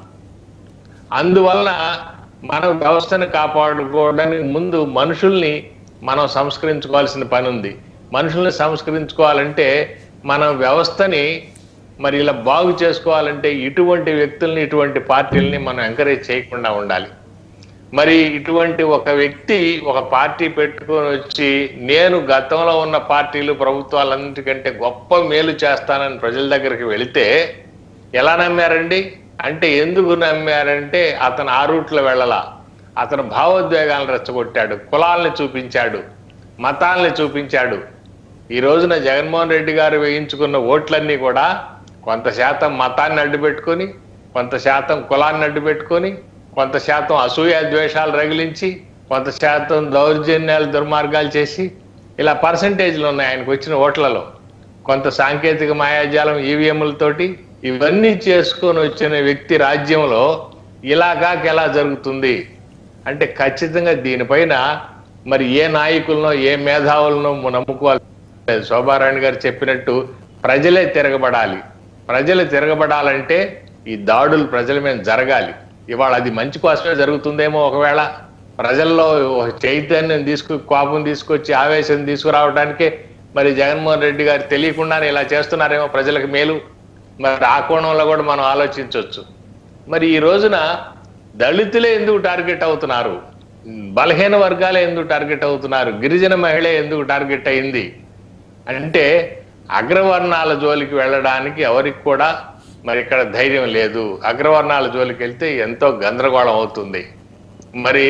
అందువలన మన వ్యవస్థను కాపాడుకోవడానికి ముందు మనుషుల్ని మనం సంస్కరించుకోవాల్సిన పని ఉంది మనుషుల్ని సంస్కరించుకోవాలంటే మన వ్యవస్థని మరి ఇలా బాగు చేసుకోవాలంటే ఇటువంటి వ్యక్తుల్ని ఇటువంటి పార్టీల్ని మనం ఎంకరేజ్ చేయకుండా ఉండాలి మరి ఇటువంటి ఒక వ్యక్తి ఒక పార్టీ పెట్టుకొని వచ్చి నేను గతంలో ఉన్న పార్టీలు ప్రభుత్వాలన్నిటికంటే గొప్ప మేలు చేస్తానని ప్రజల దగ్గరికి వెళితే ఎలా నమ్మారండి అంటే ఎందుకు నమ్మారంటే అతను ఆ రూట్లో వెళ్ళలా అతను భావోద్వేగాలను రెచ్చగొట్టాడు కులాల్ని చూపించాడు మతాల్ని చూపించాడు ఈ రోజున జగన్మోహన్ రెడ్డి గారు వేయించుకున్న ఓట్లన్నీ కూడా కొంత శాతం మతాన్ని అడ్డుపెట్టుకొని కొంత శాతం కులాన్ని అడ్డుపెట్టుకొని కొంత శాతం అసూయ ద్వేషాలు రగిలించి కొంత శాతం దౌర్జన్యాలు దుర్మార్గాలు చేసి ఇలా పర్సంటేజ్లు ఉన్నాయి ఆయనకు వచ్చిన ఓట్లలో కొంత సాంకేతిక మాయాజాలం ఈవీఎంలతోటి ఇవన్నీ చేసుకొని వచ్చిన వ్యక్తి రాజ్యంలో ఇలాగాకి ఎలా జరుగుతుంది అంటే ఖచ్చితంగా దీనిపైన మరి ఏ నాయకులనో ఏ మేధావులనో నమ్ముకోవాలి లేదు. శోభారాణి గారు చెప్పినట్టు ప్రజలే తిరగబడాలి ప్రజలు తిరగబడాలంటే ఈ దాడులు ప్రజల మీద జరగాలి ఇవాళ అది మంచి కోసమే జరుగుతుందేమో ఒకవేళ ప్రజల్లో ఒక చైతన్యం తీసుకు కోపం తీసుకొచ్చి ఆవేశం తీసుకురావడానికే మరి జగన్మోహన్ రెడ్డి గారు తెలియకుండానే ఇలా చేస్తున్నారేమో ప్రజలకు మేలు మరి ఆ కోణంలో కూడా మనం ఆలోచించవచ్చు మరి ఈ రోజున దళితులే ఎందుకు టార్గెట్ అవుతున్నారు బలహీన వర్గాలే ఎందుకు టార్గెట్ అవుతున్నారు గిరిజన మహిళ ఎందుకు టార్గెట్ అయింది అంటే అగ్రవర్ణాల జోలికి వెళ్ళడానికి ఎవరికి కూడా మరి ఇక్కడ ధైర్యం లేదు అగ్రవర్ణాల జోలికి వెళ్తే ఎంతో గందరగోళం అవుతుంది మరి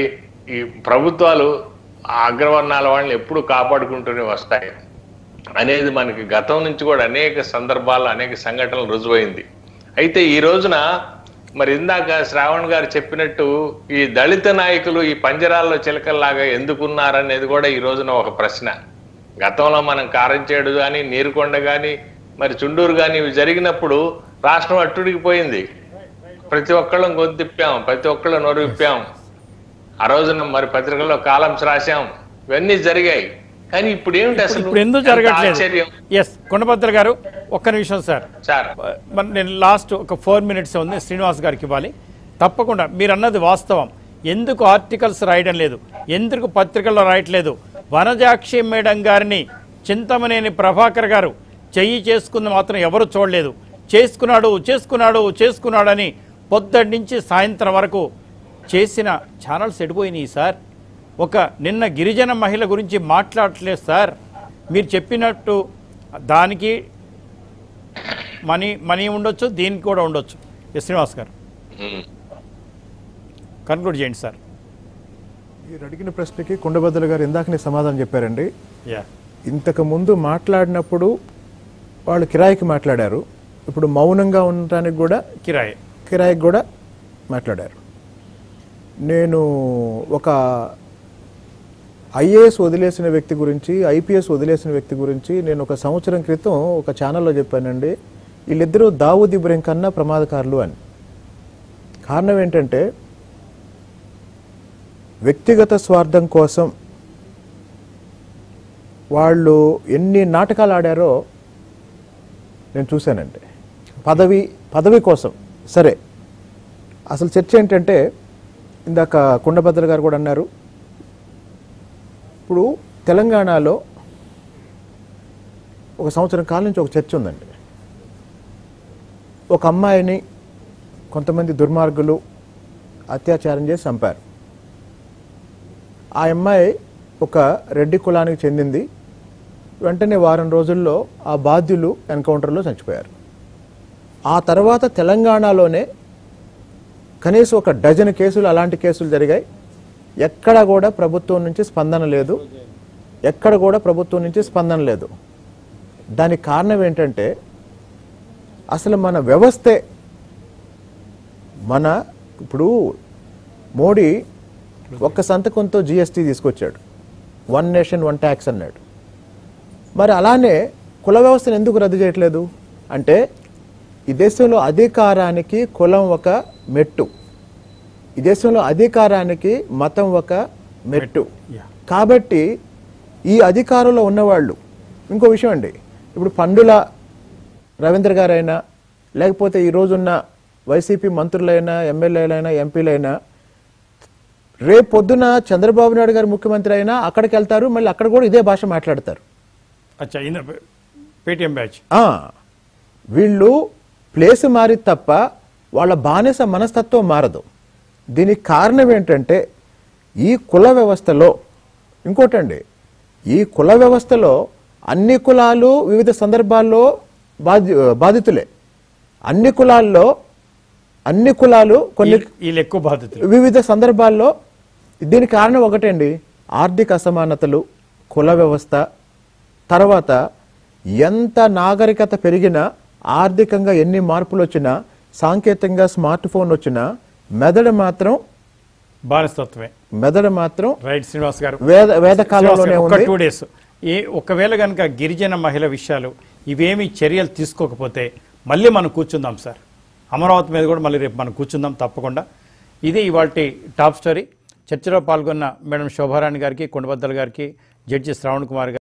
ఈ ప్రభుత్వాలు ఆ అగ్రవర్ణాల వాళ్ళని ఎప్పుడు కాపాడుకుంటూనే వస్తాయి అనేది మనకి గతం నుంచి కూడా అనేక సందర్భాల్లో అనేక సంఘటనలు రుజువైంది అయితే ఈ రోజున మరి ఇందాక శ్రావణ్ గారు చెప్పినట్టు ఈ దళిత నాయకులు ఈ పంజరాల్లో చిలకల్లాగా ఎందుకున్నారనేది కూడా ఈ రోజున ఒక ప్రశ్న గతంలో మనం కారంచేడు కానీ నీరుకొండ కానీ మరి చుండూరు కానీ ఇవి జరిగినప్పుడు రాష్ట్రం అట్టుడికి పోయింది ప్రతి ఒక్కళ్ళం గొంతు తిప్పాం ప్రతి ఒక్కళ్ళు నోరు విప్పాం ఆ రోజున మరి పత్రికల్లో కాలమ్స్ రాశాం ఇవన్నీ జరిగాయి కానీ ఇప్పుడు ఏమిటి అసలు ఇప్పుడు ఎందుకు ఎంత జరగట్లేదు ఆశ్చర్యం ఎస్ కొండపత్ర గారు ఒక్క నిమిషం సార్ సార్ మరి నేను లాస్ట్ ఒక ఫోర్ మినిట్స్ ఉంది శ్రీనివాస్ గారికి ఇవ్వాలి తప్పకుండా మీరు అన్నది వాస్తవం ఎందుకు ఆర్టికల్స్ రాయడం లేదు ఎందుకు పత్రికల్లో రాయట్లేదు వనజాక్షి మేడం గారిని చింతమనేని ప్రభాకర్ గారు చెయ్యి చేసుకుంది మాత్రం ఎవరు చూడలేదు చేసుకున్నాడు చేసుకున్నాడు చేసుకున్నాడని పొద్దుటి నుంచి సాయంత్రం వరకు చేసిన ఛానల్స్ ఎడిపోయినాయి సార్ ఒక నిన్న గిరిజన మహిళ గురించి మాట్లాడట్లేదు సార్ మీరు చెప్పినట్టు దానికి మనీ మనీ ఉండొచ్చు దీనికి కూడా ఉండొచ్చు ఎస్ శ్రీనివాస్ గారు ఉమ్. కన్క్లూడ్ చేయండి సార్ మీరు అడిగిన ప్రశ్నకి కుండబద్దల గారు ఇందాకనే సమాధానం చెప్పారండి యా ఇంతకు ముందు మాట్లాడినప్పుడు వాళ్ళు కిరాయికి మాట్లాడారు ఇప్పుడు మౌనంగా ఉండటానికి కూడా కిరాయి కిరాయికి కూడా మాట్లాడారు నేను ఒక ఐఏఎస్ వదిలేసిన వ్యక్తి గురించి ఐపీఎస్ వదిలేసిన వ్యక్తి గురించి నేను ఒక సంవత్సరం క్రితం ఒక ఛానల్లో చెప్పానండి వీళ్ళిద్దరూ దావూద్ ఇబ్రహీం కన్నా ప్రమాదకారులు అని కారణం ఏంటంటే వ్యక్తిగత స్వార్థం కోసం వాళ్ళు ఎన్ని నాటకాలు ఆడారో నేను చూశానండి పదవి పదవి కోసం సరే అసలు చర్చ ఏంటంటే ఇందాక కుండభద్ర గారు కూడా అన్నారు ఇప్పుడు తెలంగాణలో ఒక సంవత్సరం కాలం నుంచి ఒక చర్చ ఉందండి ఒక అమ్మాయిని కొంతమంది దుర్మార్గులు అత్యాచారం చేసి చంపారు ఆ అమ్మాయి ఒక రెడ్డి కులానికి చెందింది వెంటనే వారం రోజుల్లో ఆ బాధ్యులు ఎన్కౌంటర్లో చనిపోయారు ఆ తర్వాత తెలంగాణలోనే కనీసం ఒక డజన్ కేసులు అలాంటి కేసులు జరిగాయి ఎక్కడ కూడా ప్రభుత్వం నుంచి స్పందన లేదు ఎక్కడ కూడా ప్రభుత్వం నుంచి స్పందన లేదు దానికి కారణం ఏంటంటే అసలు మన వ్యవస్థే మన ఇప్పుడు మోడీ ఒక్క సంతకంతో జిఎస్టీ తీసుకొచ్చాడు వన్ నేషన్ వన్ ట్యాక్స్ అన్నాడు మరి అలానే కుల వ్యవస్థను ఎందుకు రద్దు చేయట్లేదు అంటే ఈ దేశంలో అధికారానికి కులం ఒక మెట్టు ఈ దేశంలో అధికారానికి మతం ఒక మెట్టు యా కాబట్టి ఈ అధికారంలో ఉన్నవాళ్ళు ఇంకో విషయం అండి ఇప్పుడు పండుల రవీంద్ర గారైనా లేకపోతే ఈ రోజున్న వైసీపీ మంత్రులైనా ఎమ్మెల్యేలైనా ఎంపీలైనా రేపు పొద్దున చంద్రబాబు నాయుడు గారు ముఖ్యమంత్రి అయినా అక్కడికి వెళ్తారు మళ్ళీ అక్కడ కూడా ఇదే భాష మాట్లాడతారు అచ్చా ఇంద్ర పేటిఎం బ్యాచ్ ఆ, వీళ్ళు ప్లేస్ మారి తప్ప వాళ్ళ బానిస మనస్తత్వం మారదు దీనికి కారణం ఏంటంటే ఈ కుల వ్యవస్థలో ఇంకోటండి ఈ కుల వ్యవస్థలో అన్ని కులాలు వివిధ సందర్భాల్లో బాధి బాధితులే అన్ని కులాల్లో అన్ని కులాలు కొన్ని వీళ్ళు- వీళ్ళు ఎక్కువ బాధితులు వివిధ సందర్భాల్లో దీనికి కారణం ఒకటండి ఆర్థిక అసమానతలు కుల వ్యవస్థ తర్వాత ఎంత నాగరికత పెరిగినా ఆర్థికంగా ఎన్ని మార్పులు వచ్చినా సాంకేతికంగా స్మార్ట్ ఫోన్ వచ్చినా మెదడు మాత్రం బానిసత్వమే మెదడు మాత్రం రైట్ శ్రీనివాస్ గారు వేద వేద కాలంలోనే ఒక ఉంది టూ డేస్ ఏ ఒకవేళ కనుక గిరిజన మహిళ విషయాలు ఇవేమి చర్యలు తీసుకోకపోతే మళ్ళీ మనం కూర్చుందాం సార్ అమరావతి మీద కూడా మళ్ళీ రేపు మనం కూర్చుందాం తప్పకుండా ఇది ఇవాళ టాప్ స్టోరీ చర్చలో పాల్గొన్న మేడం శోభారాణి గారికి కొండబద్దల గారికి జడ్జి శ్రావణ్ కుమార్ గారు